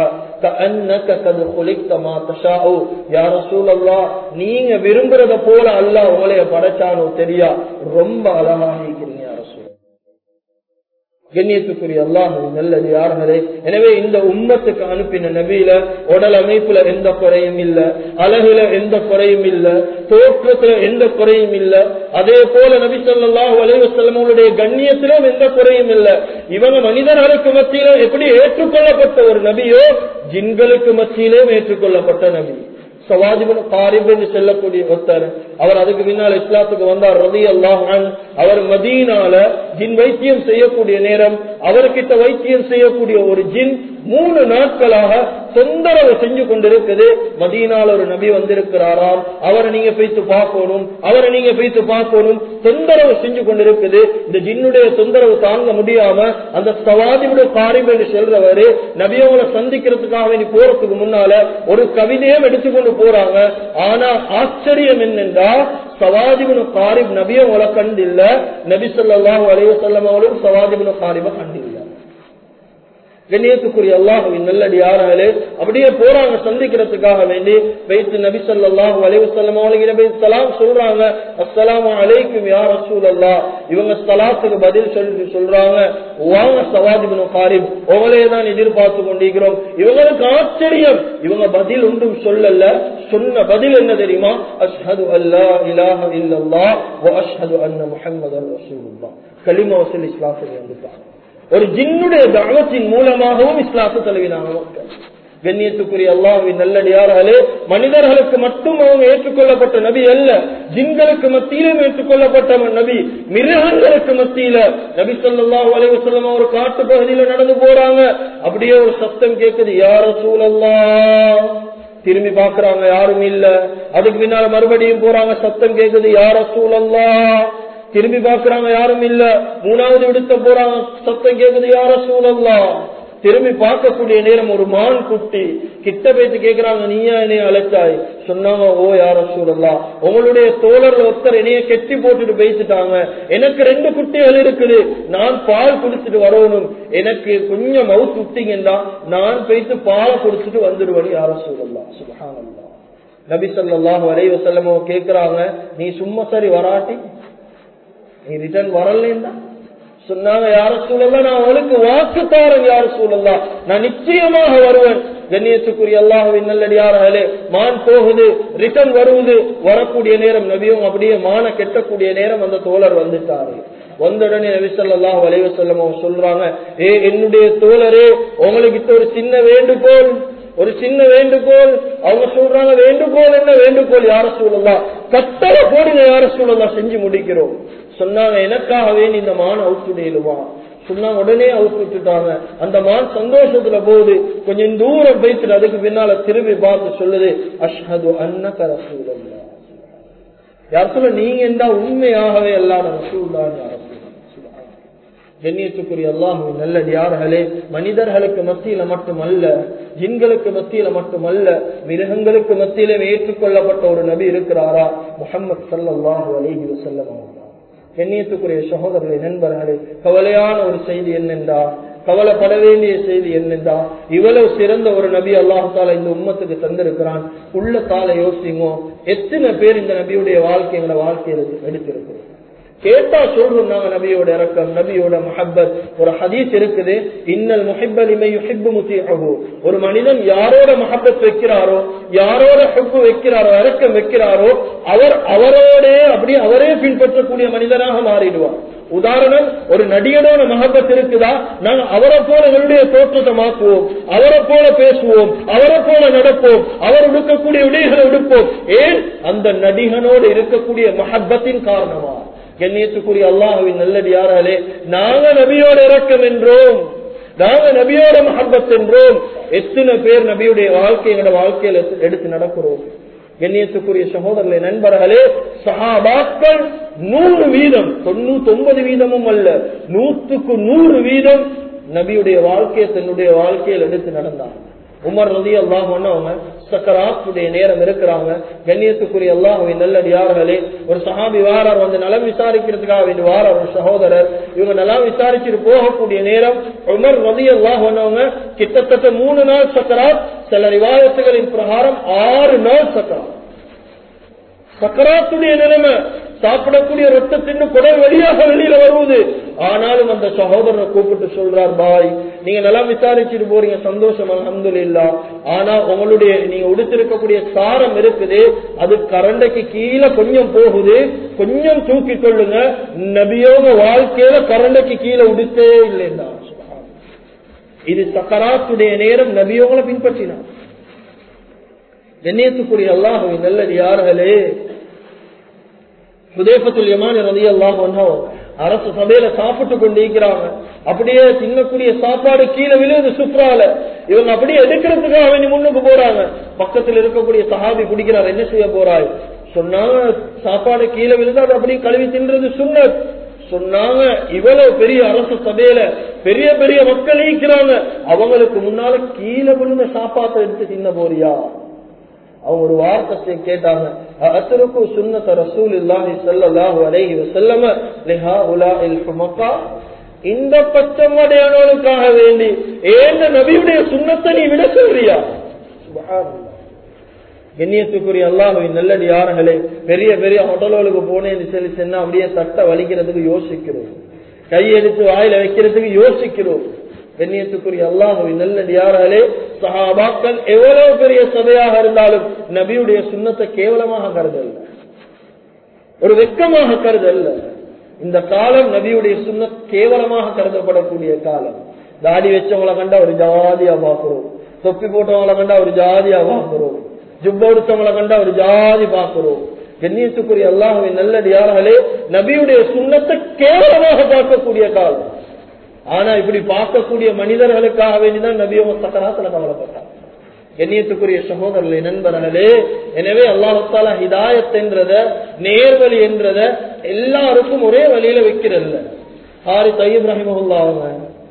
நீங்க விரும்புறத போல அல்ல உங்களைய படைச்சானோ தெரியா ரொம்ப அழகாக இருக்கிறீங்க கண்ணியத்துக்குரிய அல்லாஹு நல்லது யார்களே எனவே இந்த உம்மத்துக்கு அனுப்பின நபியில உடல் அமைப்புல எந்த குறையும் இல்ல அழகுல எந்த குறையும் இல்ல தோற்றத்துல எந்த குறையும் இல்ல அதே போல நபி சொல்லாஹு அலைவசல்லமுடைய கண்ணியத்திலும் எந்த குறையும் இல்ல இவங்க மனிதர்களுக்கு மத்தியில எப்படி ஏற்றுக்கொள்ளப்பட்ட ஒரு நபியோ ஜின்களுக்கு மத்தியிலும் ஏற்றுக்கொள்ளப்பட்ட நபி சவாஜிபன் காரிப் என்று செல்லக்கூடிய ஒருத்தர் அவர் அதுக்கு பின்னால் இஸ்லாத்துக்கு வந்தார் ரதி அல்லாஹான் அவர் மதீனால ஜின் வைத்தியம் செய்யக்கூடிய நேரம் அவர்கிட்ட வைத்தியம் செய்யக்கூடிய ஒரு ஜின் மூணு நாட்களாக தொந்தரவு செஞ்சு கொண்டிருக்குது மதீனால ஒரு நபி வந்திருக்கிறாராம் அவரை நீங்க போய்த்து பார்க்கணும் அவரை நீங்க போய்த்து பார்க்கணும் தொந்தரவு செஞ்சு கொண்டிருக்குது இந்த ஜின்னுடைய தொந்தரவு தாங்க முடியாம அந்த சவாதியுடைய காரியம் என்று செல்றவரு நபியவங்களை சந்திக்கிறதுக்காக வேண்டி போறதுக்கு முன்னால ஒரு கவிதையும் எடுத்துக்கொண்டு போறாங்க ஆனா ஆச்சரியம் என்னென்றா சவாதிபுன காரிப் நபியவங்களை கண்டில்ல நபி சொல்லாஹு அலைய செல்லம் அவளும் சவாதிபுன காரிப கண்டில்ல கண்ணியத்துக்குரிய அல்லாஹுவின் நல்லடியார்களே அப்படியே போறாங்க சந்திக்கிறதுக்காக வேண்டி வைத்து நபி சொல்லாஹு அலைவசல்லம் அவங்களுக்கு சலாம் சொல்றாங்க அஸ்ஸலாமு அலைக்கும் யார் ரசூல் அல்லா இவங்க சலாத்துக்கு பதில் சொல்லி சொல்றாங்க வாங்க சவாதிபின் காரிப் உங்களே தான் எதிர்பார்த்து கொண்டிருக்கிறோம் இவங்களுக்கு ஆச்சரியம் இவங்க பதில் ஒன்றும் சொல்லல சொன்ன பதில் என்ன தெரியுமா அஷ்ஹது அல்லா இலாஹ இல்லல்லா வ அஷ்ஹது அன்ன முஹம்மது ரசூலுல்லாஹ் கலிமா வசூல் இஸ்லாத்துக்கு வந்துட்டாங்க ஒரு ஜின்னுடைய தாவத்தின் மூலமாகவும் இஸ்லாத்து தழுவினாங்க மக்கள் கண்ணியத்துக்குரிய அல்லாஹின் நல்லடியார்களே மனிதர்களுக்கு மட்டும் அவங்க ஏற்றுக்கொள்ளப்பட்ட நபி அல்ல ஜின்களுக்கு மத்தியிலும் ஏற்றுக்கொள்ளப்பட்ட நபி மிருகங்களுக்கு மத்தியில நபி சொல்லாஹு அலைவசல்லம் ஒரு காட்டு பகுதியில நடந்து போறாங்க அப்படியே ஒரு சத்தம் கேட்குது யார சூழல்லா திரும்பி பாக்குறாங்க யாரும் இல்ல அதுக்கு பின்னால மறுபடியும் போறாங்க சத்தம் கேட்குது யார சூழல்லா திரும்பி பாக்குறாங்க யாரும் இல்ல மூணாவது விடுத்த போறாங்க சத்தம் கேக்குது யார சூழல்லா திரும்பி பார்க்கக்கூடிய நேரம் ஒரு மான் குட்டி கிட்ட பேத்து கேக்குறாங்க நீயா என்னைய அழைச்சாய் சொன்னாங்க ஓ யார சூழல்லா உங்களுடைய தோழர்ல ஒருத்தர் என்னைய கெட்டி போட்டுட்டு பேசிட்டாங்க எனக்கு ரெண்டு குட்டிகள் இருக்குது நான் பால் குடிச்சிட்டு வரணும் எனக்கு கொஞ்சம் மவுத் விட்டீங்கன்னா நான் போயிட்டு பாலை குடிச்சிட்டு வந்துடுவேன் யார சூழல்லா சுபஹானல்லா நபி சொல்லாஹு அலைவ செல்லமோ கேக்குறாங்க நீ சும்மா சரி வராட்டி நீ ரிட்டர்ன் வரலன்னா சொன்னாங்க யார சூழல்லா நான் அவளுக்கு வாக்கு தாரன் யார சூழல்லா நான் நிச்சயமாக வருவேன் கண்ணியத்துக்குரிய அல்லாஹுவின் நல்லடியார்களே மான் போகுது ரிட்டர்ன் வருவது வரக்கூடிய நேரம் நபியும் அப்படியே மான கெட்டக்கூடிய நேரம் அந்த தோழர் வந்துட்டாரு வந்தவுடனே நபி சொல்லாஹ் வலைவ செல்லம் சொல்றாங்க ஏ என்னுடைய தோழரே உங்களுக்கு ஒரு சின்ன வேண்டுகோள் ஒரு சின்ன வேண்டுகோள் அவங்க சொல்றாங்க வேண்டுகோள் என்ன வேண்டுகோள் யார சூழலாம் கட்டளை போடுங்க யார சூழலாம் செஞ்சு முடிக்கிறோம் சொன்னாங்க எனக்காகவே நீ இந்த மான அவுத்துடையிலுமா சொன்னாங்க உடனே அவுத்து விட்டுட்டாங்க அந்த மான் சந்தோஷத்துல போகுது கொஞ்சம் தூரம் போயிட்டு அதுக்கு பின்னால திரும்பி பார்த்து சொல்லுது அஷ்ஹது அன்னக ரசூலல்லா யார் சொல்ல நீங்க என்ன உண்மையாகவே எல்லாம் ரசூல்லான்னு யார கண்ணியத்துக்குரிய அல்லாஹுவின் நல்லடியார்களே மனிதர்களுக்கு மத்தியில மட்டுமல்ல ஜின்களுக்கு மத்தியில மட்டுமல்ல மிருகங்களுக்கு மத்தியில ஏற்றுக்கொள்ளப்பட்ட ஒரு நபி இருக்கிறாரா முகமது சல்லாஹூ அலஹி வசல்லம் கண்ணியத்துக்குரிய சகோதரர்களை நண்பர்களே கவலையான ஒரு செய்தி என்னென்றா கவலைப்பட வேண்டிய செய்தி என்னென்றா இவ்வளவு சிறந்த ஒரு நபி அல்லாஹால இந்த உம்மத்துக்கு தந்திருக்கிறான் உள்ளத்தால யோசிங்கோ எத்தனை பேர் இந்த நபியுடைய வாழ்க்கையோட வாழ்க்கையில எடுத்திருக்கிறோம் கேட்டா சொல்றோம் நாங்க நபியோட இறக்கம் நபியோட மஹப்பத் ஒரு ஹதீஸ் இருக்குது இன்னல் முஹிப்பலிமை யுஹிப்பு முத்தியஹு ஒரு மனிதன் யாரோட மஹப்பத் வைக்கிறாரோ யாரோட ஹுப்பு வைக்கிறாரோ இறக்கம் வைக்கிறாரோ அவர் அவரோட அப்படியே அவரே பின்பற்றக்கூடிய மனிதனாக மாறிடுவார் உதாரணம் ஒரு நடிகனோட மகப்பத் இருக்குதா நாங்க அவரை போல எங்களுடைய தோற்றத்தை மாற்றுவோம் அவரை போல பேசுவோம் அவரை போல நடப்போம் அவர் உடுக்கக்கூடிய உடைகளை உடுப்போம் ஏன் அந்த நடிகனோடு இருக்கக்கூடிய மஹப்பத்தின் காரணமா கண்ணியத்துக்குரிய அல்லாஹுவின் நல்லடியாராலே நாங்க நபியோட இறக்கம் என்றோம் நாங்க நபியோட மஹப்பத் என்றோம் எத்தனை பேர் நபியுடைய வாழ்க்கை எங்களோட வாழ்க்கையில எடுத்து நடக்கிறோம் கண்ணியத்துக்குரிய சகோதரர்களே நண்பர்களே சஹாபாக்கள் நூறு வீதம் தொண்ணூத்தி ஒன்பது வீதமும் அல்ல நூற்றுக்கு நூறு வீதம் நபியுடைய வாழ்க்கையை தன்னுடைய வாழ்க்கையில் எடுத்து நடந்தாங்க உமர் ரதி அல்லாஹ் அவங்க சக்கராத்துடைய நேரம் இருக்கிறாங்க கண்ணியத்துக்குரிய அல்லாஹுவின் நல்லடியார்களே ஒரு சஹாபி வாரார் வந்து நலம் விசாரிக்கிறதுக்காக வேண்டி வாரார் ஒரு சகோதரர் இவங்க நலம் விசாரிச்சுட்டு போகக்கூடிய நேரம் உமர் ரதி அல்லாஹ் அவங்க கிட்டத்தட்ட மூணு நாள் சக்கராத் சில ரிவாயத்துகளின் பிரகாரம் ஆறு நாள் சக்கராத் சக்கராத்துடைய நிலைமை சாப்பிடக்கூடிய ரத்தத்தின் குடல் வழியாக வெளியில வருவது ஆனாலும் அந்த சகோதரனை கூப்பிட்டு சொல்றார் பாய் நீங்க நல்லா விசாரிச்சுட்டு போறீங்க சந்தோஷம் அலமது இல்லா ஆனா உங்களுடைய நீங்க உடுத்திருக்கக்கூடிய சாரம் இருக்குது அது கரண்டைக்கு கீழே கொஞ்சம் போகுது கொஞ்சம் தூக்கி கொள்ளுங்க நபியோக வாழ்க்கையில கரண்டைக்கு கீழே உடுத்தே இல்லைன்னா இது சக்கராத்துடைய நேரம் நபியோகளை பின்பற்றினார் கண்ணியத்துக்குரிய அல்லாஹுவின் நல்லது யார்களே சுதேபத்துல் யமான் ரதி அல்லாஹ் அரசு சபையில சாப்பிட்டு கொண்டிருக்கிறாங்க அப்படியே தின்னக்கூடிய சாப்பாடு கீழே விழுது சுப்ரால இவங்க அப்படியே எடுக்கிறதுக்காக வேண்டி முன்னுக்கு போறாங்க பக்கத்தில் இருக்கக்கூடிய சஹாபி குடிக்கிறார் என்ன செய்ய போறாய் சொன்னாங்க சாப்பாடு கீழே விழுது அது அப்படியே கழுவி தின்றது சுண்ணத் சொன்னாங்க இவ்வளவு பெரிய அரசு சபையில பெரிய பெரிய மக்கள் ஈக்கிறாங்க அவங்களுக்கு முன்னால கீழே விழுந்த சாப்பாட்டை எடுத்து தின்ன போறியா அவங்க ஒரு வார்த்தை கேட்டாங்க அத்தருக்கு சுன்னத்த ரசூல் இல்லாஹி ஸல்லல்லாஹு அலைஹி வஸல்லம லிஹா உலாஇல் ஹுமகா இந்த பச்சமடையானவனுக்காக வேண்டி ஏந்த நபியுடைய சுண்ணத்தை நீ விட சொல்றியா சுப்ஹானல்லாஹ் கண்ணியத்துக்குரிய அல்லாஹுவின் நல்லடி யார்களே பெரிய பெரிய ஹோட்டல்களுக்கு போனேன்னு சொல்லி சொன்னா அப்படியே தட்டை வலிக்கிறதுக்கு யோசிக்கிறோம் கையெடுத்து வாயில வைக்கிறதுக்கு யோசிக்கிறோம் கண்ணியத்துக்குரிய அல்லாஹுவின் நல்லடி யார்களே சஹாபாக்கள் எவ்வளவு பெரிய சபையாக இருந்தாலும் நபியுடைய சுண்ணத்தை கேவலமாக கருதல்ல ஒரு வெக்கமாக கருதல்ல இந்த காலம் நபியுடைய சுண்ண கேவலமாக கருதப்படக்கூடிய காலம் தாடி வச்சவங்களை கண்டா ஒரு ஜாதியா பாக்குறோம் தொப்பி போட்டவங்களை கண்டா ஒரு ஜாதியா பாக்குறோம் ஜுப்பொடுத்தவங்களை கண்டா ஒரு ஜாதி பாக்குறோம் கண்ணியத்துக்குரிய அல்லாஹுவின் நல்லடியார்களே நபியுடைய சுண்ணத்தை கேவலமாக பார்க்கக்கூடிய காலம் ஆனா இப்படி பார்க்கக்கூடிய மனிதர்களுக்காக வேண்டிதான் நபியோக சக்கராத்துல கவலைப்பட்டார் கண்ணியத்துக்குரிய சகோதரர்களே நண்பர்களே எனவே அல்லாஹால ஹிதாயத் என்றத நேர்வழி என்றத எல்லாருக்கும் ஒரே வழியில வைக்கிறல்ல ஹாரி தையப் ரஹிமஹுல்லா அவங்க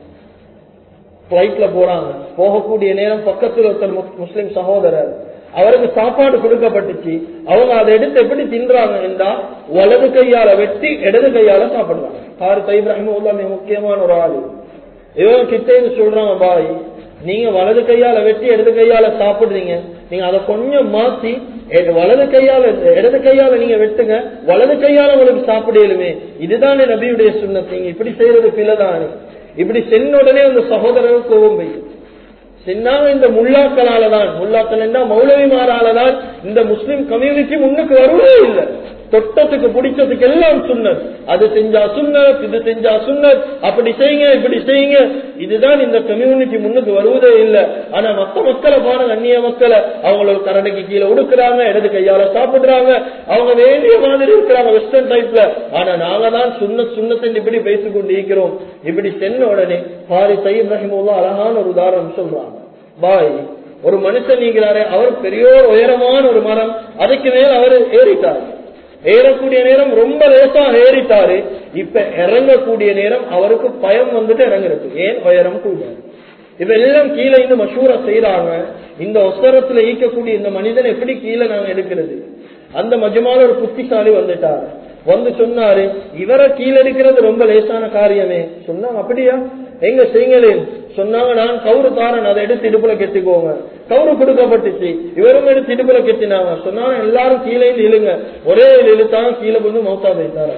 பிளைட்ல போறாங்க போகக்கூடிய நேரம் பக்கத்தில் ஒருத்தர் முஸ்லிம் சகோதரர் அவருக்கு சாப்பாடு கொடுக்கப்பட்டுச்சு அவங்க அதை எடுத்து எப்படி தின்றாங்க என்றா வலது கையால வெட்டி இடது கையால சாப்பிடுறாங்க ஹாரி தைப் ரஹிமஹுல்லா மிக முக்கியமான ஒரு ஆளு இவங்க கிட்டே சொல்றாங்க பாய் நீங்க வலது கையால வெட்டி இடது கையால சாப்பிடுறீங்க நீங்க அதை கொஞ்சம் மாத்தி வலது கையால இடது கையால நீங்க வெட்டுங்க வலது கையால உங்களுக்கு சாப்பிடலுமே இதுதானே நபியுடைய சுண்ணத் நீங்க இப்படி செய்யறது பிள்ளைதானே இப்படி சென்ன உடனே அந்த சகோதரர் கோபம் பெய்யும் சின்னாங்க இந்த முல்லாக்களாலதான் முல்லாக்கள் என்ன மௌலவிமாராலதான் இந்த முஸ்லிம் கம்யூனிட்டி முன்னுக்கு வருவதே இல்லை தொட்டத்துக்கு பிடிச்சதுக்கு எல்லாம் சுண்ணத் அது செஞ்சா சுண்ணத் இது செஞ்சா சுண்ணத் அப்படி செய்யுங்க இப்படி செய்யுங்க இதுதான் இந்த கம்யூனிட்டி முன்னுக்கு வருவதே இல்லை ஆனா மத்த மக்களை பாருங்க அந்நிய மக்களை அவங்களோட கரடைக்கு கீழே உடுக்குறாங்க இடது கையால சாப்பிடுறாங்க அவங்க வேண்டிய மாதிரி இருக்கிறாங்க வெஸ்டர்ன் டைப்ல ஆனா நாங்க தான் சுண்ண சுண்ணத்தின் இப்படி பேசிக் கொண்டு இருக்கிறோம் இப்படி சென்ன உடனே பாரி சையப் ரஹிமுல்லா அழகான ஒரு உதாரணம் சொல்றாங்க பாய் ஒரு மனுஷன் நீங்கிறாரே அவர் பெரிய உயரமான ஒரு மரம் அதுக்கு மேல் அவர் ஏறிட்டார் ஏறக்கூடிய நேரம் ரொம்ப லேசா ஏறிட்டாரு இப்ப இறங்கக்கூடிய நேரம் அவருக்கு பயம் வந்துட்டு இறங்குறது ஏன் உயரம் கூட இப்ப எல்லாம் கீழே இருந்து மஷூரா செய்யறாங்க இந்த ஒசரத்துல ஈக்கக்கூடிய இந்த மனிதன் எப்படி கீழே நாங்க எடுக்கிறது அந்த மஜமான ஒரு புத்திசாலி வந்துட்டாரு வந்து சொன்னாரு இவரை கீழே எடுக்கிறது ரொம்ப லேசான காரியமே சொன்னாங்க அப்படியா எங்க செய்யுங்களேன் சொன்னாங்க நான் கவுரு தாரன் அதை எடுத்து இடுப்புல கெட்டிக்கோங்க கவுரு கொடுக்கப்பட்டுச்சு இவரும் எடுத்து இடுப்புல கெட்டினாங்க சொன்னாங்க எல்லாரும் கீழே இழுங்க ஒரே இழுத்தாங்க கீழே வந்து மௌத்தா வைத்தாரு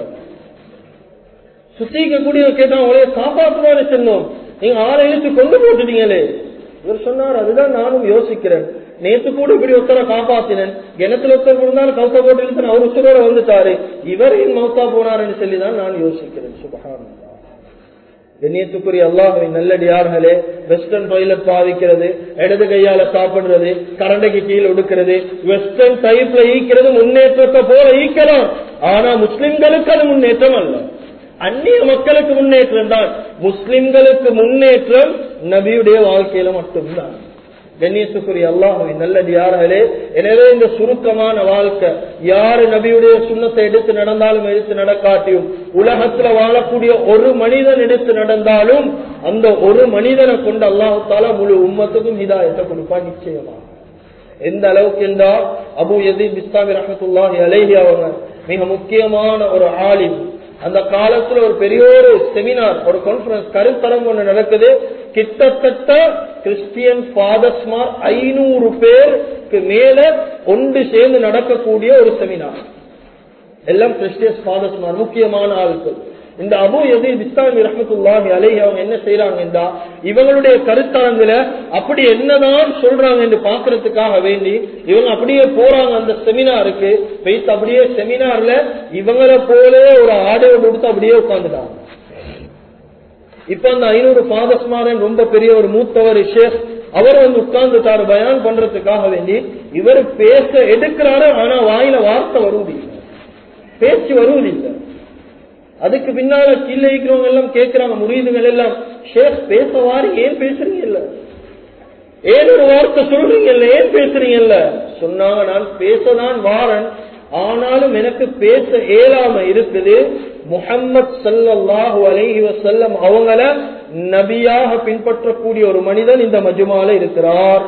சுத்திக்க கூடிய கேட்டாங்க ஒரே காப்பாற்றுவாரு சொன்னோம் நீங்க ஆளை இழுத்து கொண்டு போட்டுட்டீங்களே இவர் சொன்னார் அதுதான் நானும் யோசிக்கிறேன் நேத்து கூட இப்படி ஒருத்தரை காப்பாத்தினேன் கிணத்துல ஒருத்தர் இருந்தாலும் கவுத்த போட்டு இழுத்து அவர் உசுரோட வந்துட்டாரு இவரையும் மௌத்தா போனாருன்னு சொல்லிதான் நான் யோசிக்கிறேன் சுபகானம் கண்ணியத்துக்குரிய அல்லாஹுவின் நல்லடியார்களே வெஸ்டர்ன் டாய்லெட் பாவிக்கிறது இடது கையால சாப்பிடுறது கரண்டைக்கு கீழே உடுக்கிறது வெஸ்டர்ன் டைப்ல ஈக்கிறது முன்னேற்றத்தை போல ஈக்கலாம் ஆனா முஸ்லிம்களுக்கு அது முன்னேற்றம் அல்ல அந்நிய மக்களுக்கு முன்னேற்றம் தான் முஸ்லிம்களுக்கு முன்னேற்றம் நபியுடைய வாழ்க்கையில மட்டும்தான் கண்ணியத்துக்குரிய அல்லாஹுவின் நல்லடியார்களே எனவே இந்த சுருக்கமான வாழ்க்கை யாரு நபியுடைய சுண்ணத்தை எடுத்து நடந்தாலும் எடுத்து நடக்காட்டியும் உலகத்துல வாழக்கூடிய ஒரு மனிதன் எடுத்து நடந்தாலும் அந்த ஒரு மனிதனை கொண்டு அல்லாஹால முழு உம்மத்துக்கும் ஹிதாயத்தை கொடுப்பா நிச்சயமா எந்த அளவுக்கு என்றா அபு எதீப் இஸ்லாமி ரஹமத்துல்லாஹி அலைஹி அவங்க மிக முக்கியமான ஒரு ஆலிம் அந்த காலத்துல ஒரு பெரிய ஒரு செமினார் ஒரு கான்பரன்ஸ் கருத்தரம் ஒண்ணு நடக்குது கிட்டத்தட்ட கிறிஸ்டியன் ஃபாதர்ஸ்மார் ஐநூறு பேருக்கு மேல ஒன்று சேர்ந்து நடக்கக்கூடிய ஒரு செமினார் எல்லாம் கிறிஸ்டியன் ஃபாதர்ஸ்மார் முக்கியமான ஆட்கள் இந்த அபு எதி இஸ்லாமி ரஹமத்துல்லாஹி அலை அவங்க என்ன செய்யறாங்க இவங்களுடைய கருத்தரங்குல அப்படி என்னதான் சொல்றாங்க என்று பாக்குறதுக்காக வேண்டி இவங்க அப்படியே போறாங்க அந்த செமினாருக்கு வைத்து அப்படியே செமினார்ல இவங்களை போல ஒரு ஆடையோடு கொடுத்து அப்படியே உட்காந்துட்டாங்க இப்ப அந்த ஐநூறு பாதஸ்மாரன் ரொம்ப பெரிய ஒரு மூத்தவர் ஷேக் அவர் வந்து உட்கார்ந்துட்டாரு பயான் பண்றதுக்காக வேண்டி இவர் பேச எடுக்கிறாரு ஆனா வாயில வார்த்தை வருவதில்லை பேச்சு வருவதில்லை அதுக்கு பின்னால கீழே இருக்கிறவங்க எல்லாம் கேட்கிறாங்க முறியதுகள் எல்லாம் ஷேக் பேச வாரி ஏன் பேசுறீங்க இல்ல ஏன் ஒரு வார்த்தை சொல்றீங்கல்ல ஏன் பேசுறீங்கல்ல சொன்னாங்க நான் பேசதான் வாரன் ஆனாலும் எனக்கு பேச இயலாம இருக்குது முஹம்மத் சல்லல்லாஹு அலைஹி வஸல்லம் அவங்கள நபியாக பின்பற்றக்கூடிய ஒரு மனிதன் இந்த மஜுமால இருக்கிறார்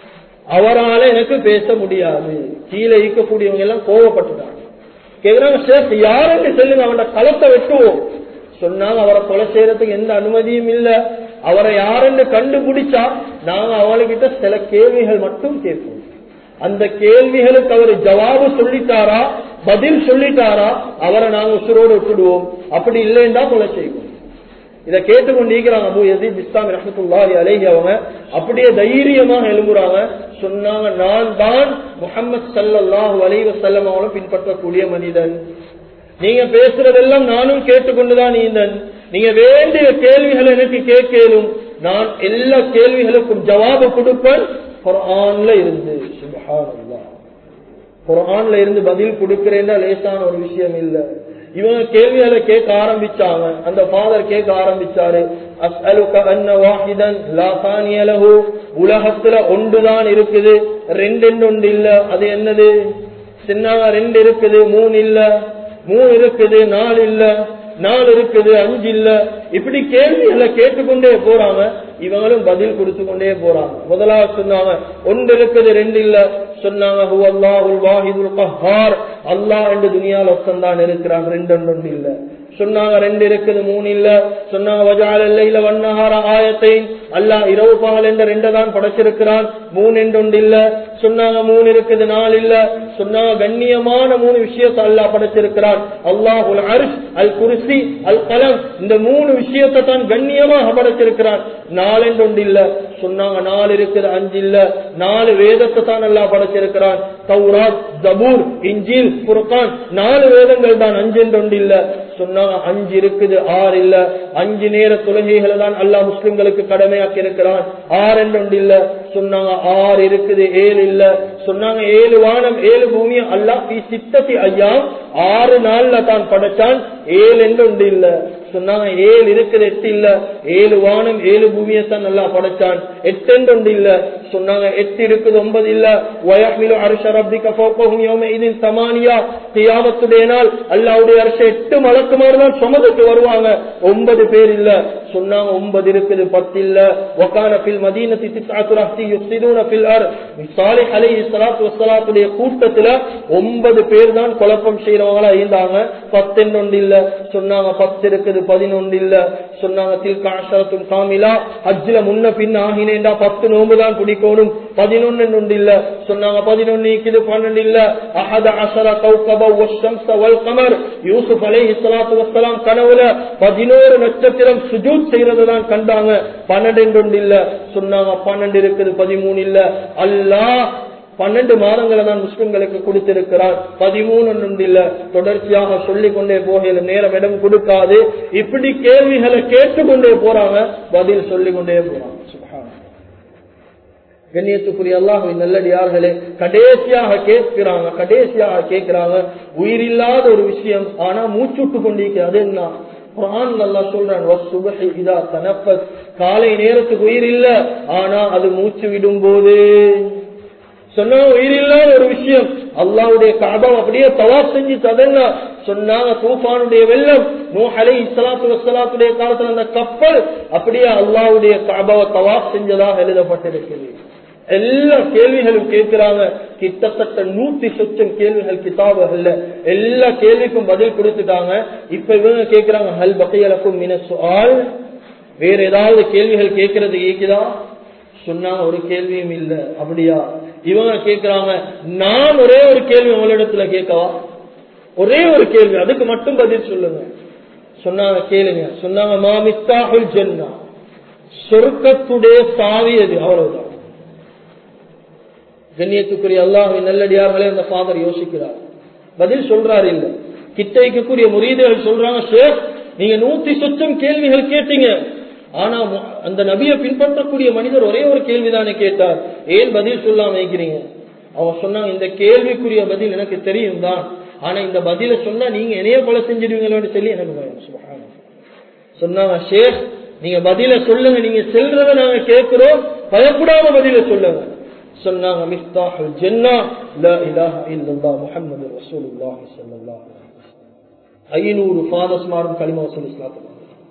அவரால எனக்கு பேச முடியாது கீழே இருக்கக்கூடியவங்க எல்லாம் கோவப்பட்டுட்டாங்க கேக்குறாங்க ஷேக் யாருன்னு சொல்லுங்க அவன களத்தை வெட்டுவோம் சொன்னாங்க அவரை கொலை செய்யறதுக்கு எந்த அனுமதியும் இல்ல அவரை யாருன்னு கண்டுபிடிச்சா நாங்க அவங்ககிட்ட சில கேள்விகள் மட்டும் கேட்போம் அந்த கேள்விகளுக்கு அவர் ஜவாபு சொல்லிட்டாரா பதில் சொல்லிட்டாரா அவரை நாங்க உசுரோடு விட்டுடுவோம் அப்படி இல்லைன்னா கொலை செய்வோம் இதை கேட்டுக்கொண்டிருக்கிறாங்க அபு யசீத் இஸ்லாம் ரஹமத்துல்லாஹி அலைஹி அவங்க அப்படியே தைரியமாக எழும்புறாங்க சொன்னாங்க நான் தான் முகமது சல்லல்லாஹு அலைஹி வஸல்லம் அவங்களை பின்பற்றக்கூடிய மனிதன் நீங்க பேசுறதெல்லாம் நானும் கேட்டுக்கொண்டுதான் நீந்தன் நீங்க வேண்டிய கேள்விகளை எனக்கு கேட்கலும் நான் எல்லா கேள்விகளுக்கும் ஜவாபு கொடுப்பேன் குரான்ல இருந்து சுபஹானல்லாஹ் குரான்ல இருந்து பதில் கொடுக்கிறேன்னா லேசான ஒரு விஷயம் இல்ல இவங்க கேள்விகளை கேட்க ஆரம்பிச்சாங்க அந்த ஃபாதர் கேட்க ஆரம்பிச்சாரு அஸ்அலுக அன்ன வாஹிதன் லா தானிய லஹு உலகத்துல ஒன்றுதான் இருக்குது ரெண்டு ஒன்று இல்ல அது என்னது சின்னாங்க ரெண்டு இருக்குது மூணு இல்ல மூணு இருக்குது நாலு இல்ல நாலு இருக்குது அஞ்சு இல்ல இப்படி கேள்விகளை கேட்டுக்கொண்டே போறாங்க இவங்களும் பதில் கொடுத்து கொண்டே போறாங்க முதலாவது சொன்னாங்க ஒன்று இருக்குது ரெண்டு இல்ல சொன்னாங்க ஹு அல்லாஹுல் வாஹிதுல் கஹார் அல்லாஹ் என்று துனியால ஒத்தந்தான் இருக்கிறாங்க ரெண்டு ஒன்று இல்ல சொன்னாங்க ரெண்டு இருக்குது மூணு இல்ல சொன்னாங்க வஜால இல்ல வண்ணஹார ஆயத்தை அல்லாஹ் இரவு பகல் என்ற ரெண்டு தான் படைச்சிருக்கிறான் மூணு என்று ஒன்று இல்ல சொன்னாங்க மூணு இருக்குது நாலு இல்ல சொன்னாங்க கண்ணியமான மூணு விஷயத்தை அல்லாஹ் படைச்சிருக்கிறான் அல்லாஹுல் அரிஷ் அல் குருசி அல் கலம் இந்த மூணு விஷயத்தை தான் கண்ணியமாக படைச்சிருக்கிறான் நாலு என்று ஒன்று இல்ல சொன்னாங்க நாலு இருக்குது அஞ்சு இல்ல நாலு வேதத்தை தான் அல்லாஹ் படைச்சிருக்கிறான் தௌராத் ஜபூர் இஞ்சில் புர்கான் நாலு வேதங்கள் தான் அஞ்சு என்று ஒன்று இல்ல சொன்னாங்க அஞ்சு இருக்குது ஆறு இல்ல அஞ்சு நேர தொழுகைகளை தான் அல்லாஹ் முஸ்லிம்களுக்கு கடமையாக்கி இருக்கிறான் ஆறு என்று ஒன்று இல்ல சொன்னாங்க ஆறு இருக்குது ஏழு இல்ல சொன்னாங்க ஏழு வானம் ஏழு பூமி அல்லாஹ் பி சித்தத்தி ஐயா ஆறு நாள்ல தான் படைச்சான் ஏழு என்று ஒன்று இல்ல சொன்னாங்க ஏழு இருக்குது எட்டு இல்ல ஏழு வானம் ஏழு பூமியை தான் நல்லா படைச்சான் எட்டு என்று ஒன்று இல்ல சொன்னாங்க எட்டு இருக்குது ஒன்பது இல்ல வயமிலு அரச ரப்பிக்க போக்கும் யோம இதின் சமானியா தியாமத்துடைய நாள் அல்லாவுடைய அரச எட்டு மலக்குமாறு தான் சுமதுக்கு வருவாங்க ஒன்பது பேர் இல்ல சொன்னாங்க ஒன்பது இருக்குது பத்து இல்ல ஒக்கான பில் மதீனத்தி தித்தாத்துராசி யுஸ்திதூன பில் அர் சாலிஹ் அலைஹி ஸலாத்து வஸ்ஸலாத்துடைய கூட்டத்துல ஒன்பது பேர் தான் குழப்பம் செய்யறவங்களா இருந்தாங்க பத்து ஒன்று இல்ல சொன்னாங்க பத்து இருக்குது பதினொன்று இல்ல சொன்னாங்க தில்காசரத்தும் காமிலா ஹஜ்ஜில முன்ன பின்ன ஆகினேண்டா பத்து நோம்பு தான் பிடிக்கணும் பதினொன்னு ஒன்று இல்ல சொன்னாங்க பதினொன்னு இருக்குது பன்னெண்டு இல்ல அஹத அசர கௌகப வஷம்ச வல் கமர் யூசுப் அலைஹி ஸலாத்து வஸ்ஸலாம் கனவுல பதினோரு நட்சத்திரம் சுஜூத் செய்யறது தான் கண்டாங்க பன்னெண்டு ஒன்று இல்ல சொன்னாங்க பன்னெண்டு இருக்குது பதிமூணு இல்ல அல்லாஹ் பன்னெண்டு மாதங்களை தான் முஸ்லிம்களுக்கு கொடுத்திருக்கிறார் பதிமூணு ஒன்று இல்ல தொடர்ச்சியாக சொல்லிக் கொண்டே போகையில நேரம் இடம் கொடுக்காது இப்படி கேள்விகளை கேட்டுக்கொண்டே போறாங்க பதில் சொல்லிக் கொண்டே போறாங்க சுப்ஹானல்லாஹ். கண்ணியத்துக்குரிய அல்லாஹுவின் நல்லடியார்களே கடைசியாக கேட்கிறாங்க கடைசியாக கேட்கிறாங்க உயிரில்லாத ஒரு விஷயம் ஆனா மூச்சுட்டு கொண்டிருக்கிறது அது என்ன குரான் நல்லா சொல்றான் வஸ்ஸுபஹி இதா தனஃபஸ் காலை நேரத்துக்கு உயிர் இல்ல ஆனா அது மூச்சு விடும் போது சொன்ன உயிரில்லாத ஒரு விஷயம் அல்லாவுடைய காபம் அப்படியே தவாப் செஞ்சு ததங்க சொன்னாங்க தூஃபானுடைய வெள்ளம் நூஹலை இஸ்லாத்து வசலாத்துடைய காலத்துல அந்த கப்பல் அப்படியே அல்லாவுடைய காபாவை தவாப் செஞ்சதாக எழுதப்பட்டிருக்கிறது எல்லா கேள்விகளும் கேட்கிறாங்க கிட்டத்தட்ட நூத்தி சொச்சம் கேள்விகள் கிதாபுகள்ல எல்லா கேள்விக்கும் பதில் கொடுத்துட்டாங்க இப்ப இவங்க கேட்கிறாங்க ஹல் பகையலக்கும் மினசு ஆள் வேற ஏதாவது கேள்விகள் கேட்கறது கேக்குதா சொன்னாங்க ஒரு கேள்வியும் இல்ல அப்படியா இவங்க கேக்குறாங்க நான் ஒரே ஒரு கேள்வி உங்களிடத்துல கேட்கவா ஒரே ஒரு கேள்வி அதுக்கு மட்டும் பதில் சொல்லுங்க சொன்னாங்க கேளுங்க சொன்னாங்க மாமித்தாஹுல் ஜன்னா சொர்க்கத்துடைய சாவி அது அவ்வளவுதான் கண்ணியத்துக்குரிய அல்லாஹின் நல்லடியார்களே அந்த ஃபாதர் யோசிக்கிறார் பதில் சொல்றாரு இல்ல கிட்ட வைக்கக்கூடிய முரீதுகள் சொல்றாங்க ஷேக் நீங்க நூத்தி சொச்சம் கேள்விகள் கேட்டீங்க ஆனா மு- அந்த நபியை பின்பற்றக்கூடிய மனிதர் ஒரே ஒரு கேள்விதானே கேட்டார் ஏன் பதில் சொல்லாம வைக்கிறீங்க அவன் சொன்னாங்க இந்த கேள்விக்குரிய பதில் எனக்கு தெரியும் தான் ஆனா இந்த பதில சொன்னா நீங்க என்னைய கொலை செஞ்சிடுவீங்களோன்னு சொல்லி எனக்கு பயம் சுப்ஹானல்லாஹ். சொன்னாங்க ஷேக் நீங்க பதில சொல்லுங்க நீங்க செல்றத நாங்க கேட்கிறோம் பயப்படாம பதில சொல்லுங்க சொன்னாங்க மிஃப்தாஹுல் ஜன்னா லா இலாஹ இல்லல்லாஹ் முஹம்மது ரசூலுல்லாஹி ஸல்லல்லாஹு அலைஹி வஸல்லம் ஐநூறு ஃபாதர்ஸ் மாரும் கலிமா வசூல் இஸ்லாத்துக்கு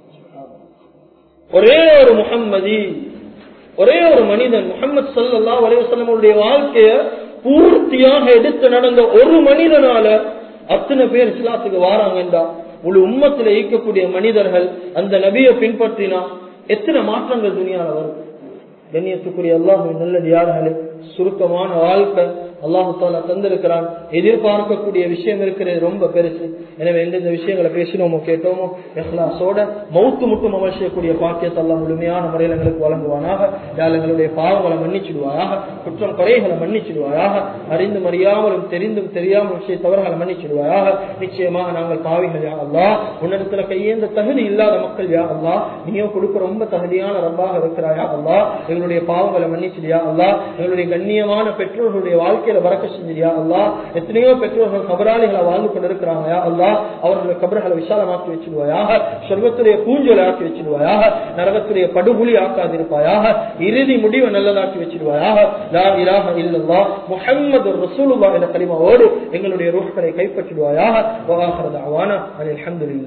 ஒரே ஒரு முஹம்மதி ஒரே ஒரு மனிதன் முகமது சல்லல்லாஹு அலைஹி வஸல்லமுடைய வாழ்க்கைய பூர்த்தியாக எடுத்து நடந்த ஒரு மனிதனால அத்தனை பேர் இஸ்லாத்துக்கு வாராங்கண்டா முழு உம்மத்துல ஈக்கக்கூடிய மனிதர்கள் அந்த நபியை பின்பற்றினா எத்தனை மாற்றங்கள் துணியால வரும் கண்ணியத்துக்குரிய அல்லாஹுவின் நல்லடியார்களே சுருக்கமான வாழ்க்கை அல்லாஹு தாலா தந்திருக்கிறான் எதிர்பார்க்கக்கூடிய விஷயம் இருக்கிறது ரொம்ப பெருசு எனவே எந்தெந்த விஷயங்களை பேசினோமோ கேட்டோமோ எஹ்லாசோட மௌத்து முட்டும் அமல் செய்யக்கூடிய பாக்கியத்தை எல்லாம் முழுமையான முறையில் எங்களுக்கு வழங்குவானாக யாழ் எங்களுடைய பாவங்களை மன்னிச்சிடுவாயாக குற்றம் குறைகளை மன்னிச்சிடுவாயாக அறிந்தும் அறியாமலும் தெரிந்தும் தெரியாமல் விஷய தவறுகளை மன்னிச்சிடுவாயாக நிச்சயமாக நாங்கள் பாவிகள் யா அல்லா உன்னிடத்துல கையேந்த தகுதி இல்லாத மக்கள் யா அல்லா நீயோ கொடுக்க ரொம்ப தகுதியான ரப்பாக இருக்கிறாயா அல்லா எங்களுடைய பாவங்களை மன்னிச்சிடியா அல்லா எங்களுடைய கண்ணியமான பெற்றோர்களுடைய வாழ்க்கையில வரக்க செஞ்சியா அல்லா எத்தனையோ பெற்றோர்கள் கபராளிகளை வாழ்ந்து கொண்டிருக்கிறாங்க யா அல்லா அவர்களுடைய கபர்களை விசாலமாக்கி வச்சிடுவாயாக சொர்க்கத்துடைய பூஞ்சலை ஆக்கி வச்சிடுவாயாக நரகத்துடைய படுகொலி ஆக்காதிருப்பாயாக இறுதி முடிவை நல்லதாக்கி வச்சிடுவாயாக லா இலாஹ இல்லல்லா முஹம்மது ரசூலுல்லாஹ் என்ற கலிமாவோடு எங்களுடைய ரூஹ்களை கைப்பற்றிடுவாயாக வஆஹிரு தஅவானா அனில் ஹம்துலில்லாஹ்